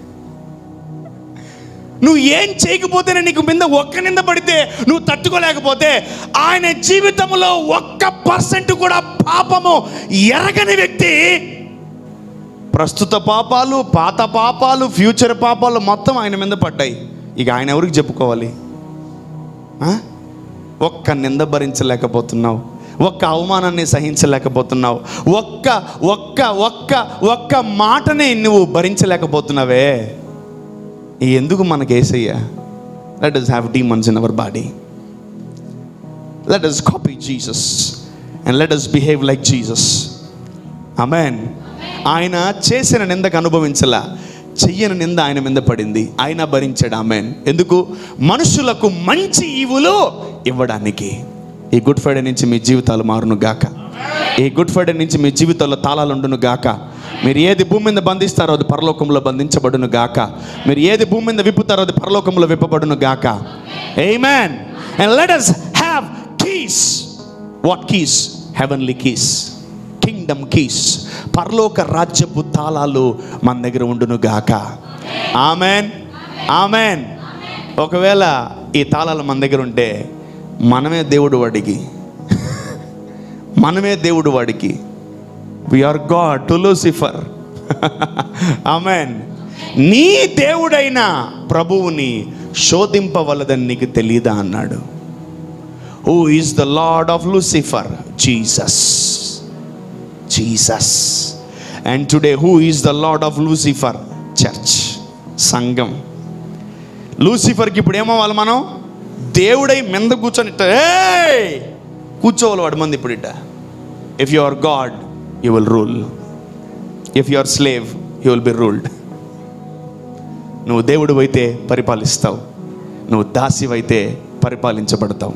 నువ్వు ఏం చేయకపోతేనే నీకు మీద ఒక్క నింద పడితే నువ్వు తట్టుకోలేకపోతే ఆయన జీవితంలో ఒక్క పర్సెంట్ కూడా పాపము ఎరగని వ్యక్తి ప్రస్తుత పాపాలు పాత పాపాలు ఫ్యూచర్ పాపాలు మొత్తం ఆయన మీద పడ్డాయి ఇక ఆయన ఎవరికి చెప్పుకోవాలి ఆ? ఒక్క నింద భరించలేకపోతున్నావు ఒక్క అవమానాన్ని సహించలేకపోతున్నావు ఒక్క ఒక్క ఒక్క ఒక్క మాటని నువ్వు భరించలేకపోతున్నావే ఎందుకు మనకి ఏసయ్యా let us have demons in our body let us copy Jesus and let us behave like Jesus amen ఆయన చేసిన నిందకు అనుభవించలా చెయ్యని నింద ఆయన మీద పడింది ఆయన భరించాడు ఆమెన్ ఎందుకు మనుషులకు మంచి ఈవులు ఇవ్వడానికి ఈ గుడ్ ఫ్రైడే నుంచి మీ జీవితాలు మారును గాక ఈ గుడ్ ఫ్రైడే నుంచి మీ జీవితాల్లో తాళాలు ఉండును గాక మీరు ఏది భూమి మీద బంధిస్తారో అది పరలోకంలో బంధించబడును గాక మీరు ఏది భూమి మీద విప్పుతారో అది పరలోకంలో విప్పబడును గాక Amen. And let us have keys. What keys? Heavenly keys. Kingdom keys పరలోక రాజ్యపు తాళాలు మన దగ్గర ఉండును గాక ఆమెన్ ఆమెన్ ఒకవేళ ఈ తాళాలు మన దగ్గర ఉంటే మనమే దేవుడు వాడికి మనమే దేవుడు వాడికి we are god to Lucifer amen నీ దేవుడైన ప్రభువుని శోధింపవలదని నీకు తెలియదా అన్నాడు who is the lord of Lucifer Jesus Jesus and today who is the lord of Lucifer church సంఘం లూసిఫర్కి ఇప్పుడు ఏమవ్వాలి మనం దేవుడై మెంద కూర్చొని ఇట్ట, "ఏయ్!" కూర్చోవాలి వాడు మంది ఇప్పుడు ఇట్ట if you are god you will rule if you are slave you will be ruled నువ్వు దేవుడు అయితే పరిపాలిస్తావు నువ్వు దాసివైతే పరిపాలించబడతావు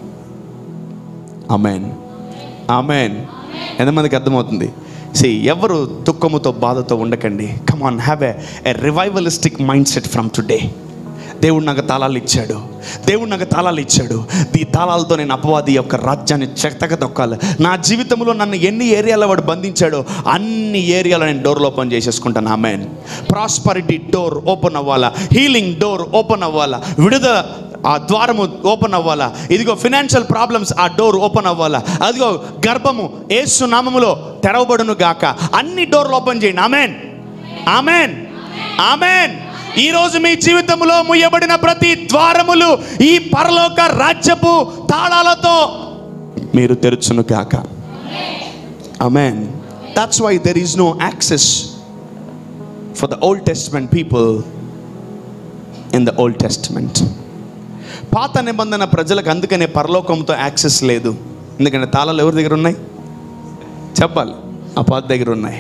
అమెన్ అమెన్ ఎంతమందికి అర్థమవుతుంది సి ఎవరు దుఃఖముతో బాధతో ఉండకండి come on have a revivalistic mind set from today దేవుడు నాకు తాళాలు ఇచ్చాడు దేవుడు నాకు తాళాలు ఇచ్చాడు ఈ తాళాలతో నేను అపవాది యొక్క రాజ్యాన్ని చెత్తగా తొక్కాలి నా జీవితంలో నన్ను ఎన్ని ఏరియాలో వాడు బంధించాడో అన్ని ఏరియాలో నేను డోర్లు ఓపెన్ చేసేసుకుంటాను ఆమెన్ ప్రాస్పరిటీ డోర్ ఓపెన్ అవ్వాలా హీలింగ్ డోర్ ఓపెన్ అవ్వాలా విడుదల ఆ ద్వారము ఓపెన్ అవ్వాలా ఇదిగో ఫినాన్షియల్ ప్రాబ్లమ్స్ ఆ డోర్ ఓపెన్ అవ్వాలా అదిగో గర్భము ఏసు నామములో తెరవబడును గాక అన్ని డోర్లు ఓపెన్ చేయండి ఆమెన్ ఆమెన్ ఆమెన్ ఈ రోజు మీ జీవితంలో ముయ్యబడిన ప్రతి ద్వారములు ఈ పరలోక రాజ్యపు తాళాలతో మీరు తెరుచును గాక amen that's why there is no access for the old testament people in the old testament పాత నిబంధన ప్రజలకు అందుకనే పరలోకంతో యాక్సెస్ లేదు ఎందుకంటే తాళాలు ఎవరి దగ్గర ఉన్నాయి చెప్పాలి ఆ పాత దగ్గర ఉన్నాయి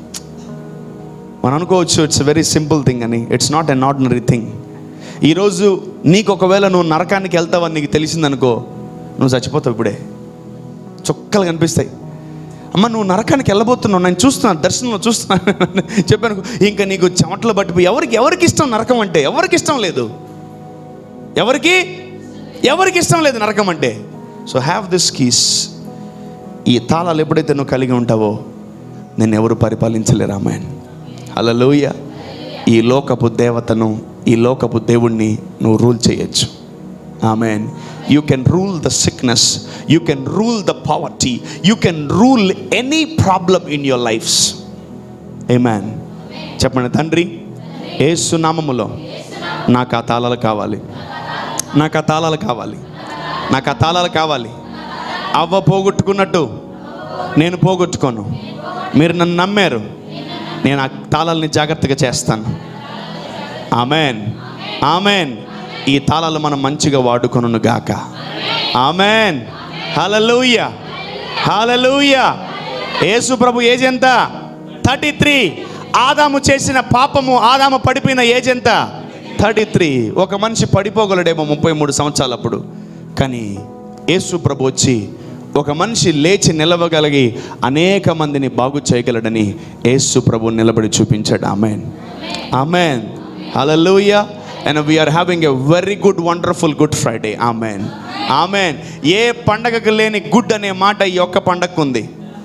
మనం అనుకోవచ్చు ఇట్స్ వెరీ సింపుల్ థింగ్ అని it's not an ordinary thing ఈరోజు నీకు ఒకవేళ నువ్వు నరకానికి వెళ్తావని నీకు తెలిసిందనుకో నువ్వు చచ్చిపోతావు ఇప్పుడే చుక్కలు కనిపిస్తాయి అమ్మ నువ్వు నరకానికి వెళ్ళబోతున్నావు నేను చూస్తున్నాను దర్శనంలో చూస్తున్నాను చెప్పాను ఇంకా నీకు చెమటలు పట్టిపోయి ఎవరికి ఎవరికి ఇష్టం నరకం అంటే ఎవరికి ఇష్టం లేదు ఎవరికి ఎవరికి ఇష్టం లేదు నరకం అంటే సో హ్యావ్ దిస్ కీస్ ఈ తాళాలు ఎప్పుడైతే నువ్వు కలిగి ఉంటావో నేను ఎవరు పరిపాలించలేరు అమ్మాయిని అలలోయ ఈ లోకపు దేవతను ఈ లోకపు దేవుణ్ణి నువ్వు రూల్ చేయొచ్చు amen you can rule the sickness you can rule the poverty you can rule any problem in your lifes amen చెప్పండి తండ్రి ఏసు నామములో నాకు ఆ తాళాలు కావాలి నాకు ఆ తాళాలు కావాలి నాకు ఆ తాళాలు కావాలి అవ్వ పోగొట్టుకున్నట్టు నేను పోగొట్టుకోను మీరు నన్ను నమ్మారు నేను ఆ తాళాలని జాగ్రత్తగా చేస్తాను ఆమెన్ ఆమెన్ ఈ తాళాలు మనం మంచిగా వాడుకొను గాక ఆమెన్ హలలుయ హలలుయ యేసు ప్రభు ఏజ్ ఎంత థర్టీ త్రీ ఆదాము చేసిన పాపము ఆదాము పడిపోయిన ఏజ్ ఎంత థర్టీ త్రీ ఒక మనిషి పడిపోగలడేమో ముప్పై మూడు సంవత్సరాలప్పుడు కానీ యేసు ప్రభు వచ్చి ఒక మనిషి లేచి నిలవగలిగి అనేక మందిని బాగు చేయగలడని యేసు ప్రభు నిలబడి చూపించాడు amen amen hallelujah and we are having a very good wonderful good Friday amen amen ఏ పండగకు లేని గుడ్ అనే మాట ఈ ఒక్క పండగకు ఉంది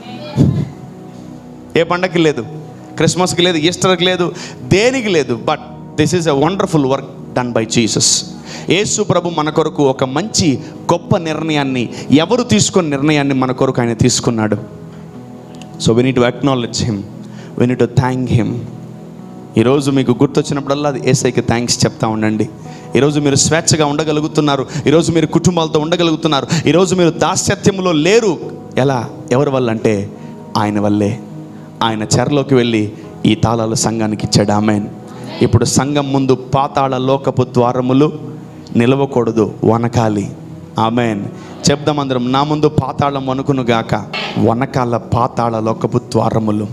ఏ పండగకి లేదు క్రిస్మస్కి లేదు ఈస్టర్కి లేదు దేనికి లేదు but this is a wonderful work done by Jesus యేసు ప్రభు మన కొరకు ఒక మంచి గొప్ప నిర్ణయాన్ని ఎవరు తీసుకున్న నిర్ణయాన్ని మన కొరకు ఆయన తీసుకున్నాడు so we need to acknowledge him we need to thank him ఈరోజు మీకు గుర్తొచ్చినప్పుడల్లా అది ఏసైకి థ్యాంక్స్ చెప్తా ఉండండి ఈరోజు మీరు స్వేచ్ఛగా ఉండగలుగుతున్నారు ఈరోజు మీరు కుటుంబాలతో ఉండగలుగుతున్నారు ఈరోజు మీరు దాస్యత్యంలో లేరు ఎలా ఎవరి వల్ల అంటే ఆయన వల్లే ఆయన చెరలోకి వెళ్ళి ఈ తాళాలు సంఘానికి ఇచ్చాడు ఆమెన్ ఇప్పుడు సంఘం ముందు పాతాళ లోకపు ద్వారములు నిలవకూడదు వనకాలి ఆమెన్ చెప్దాం అందరం నా ముందు పాతాళం వణుకును గాక వనకాల పాతాళ లోకపు ద్వారములు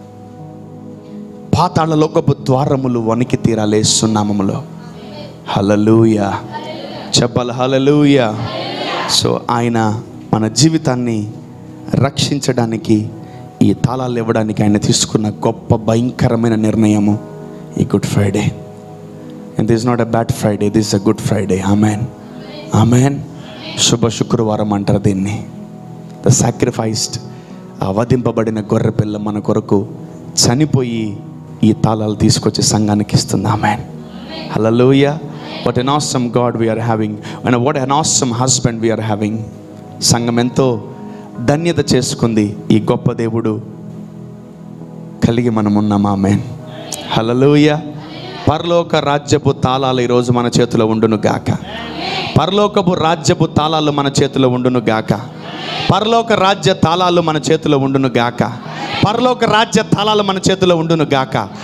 పాతాళ లోకపు ద్వారములు వణికి తీరాలేస్తున్నామములో హలలుయ చెప్పాలి హలలుయ సో ఆయన మన జీవితాన్ని రక్షించడానికి ఈ తాళాలు ఇవ్వడానికి ఆయన తీసుకున్న గొప్ప భయంకరమైన నిర్ణయము ఈ good Friday and this not a bad Friday this a good Friday amen amen శుభ శుక్రవారం అంటారు దీన్ని ద సాక్రిఫైస్డ్ ఆ వధింపబడిన గొర్రె పిల్ల మన కొరకు చనిపోయి ఈ తాళాలు తీసుకొచ్చి సంఘానికి ఇస్తుంది amen hallelujah what an awesome god we are having and what an awesome husband we are having సంఘం ఎంతో ధన్యత చేసుకుంది ఈ గొప్ప దేవుడు కలిగి మనం ఉన్నాం ఆమెన్ హలలోయ పరలోక రాజ్యపు తాళాలు ఈరోజు మన చేతిలో ఉండును గాక పరలోకపు రాజ్యపు తాళాలు మన చేతిలో ఉండును గాక పరలోక రాజ్య తాళాలు మన చేతిలో ఉండును గాక పరలోక రాజ్య తాళాలు మన చేతిలో ఉండును గాక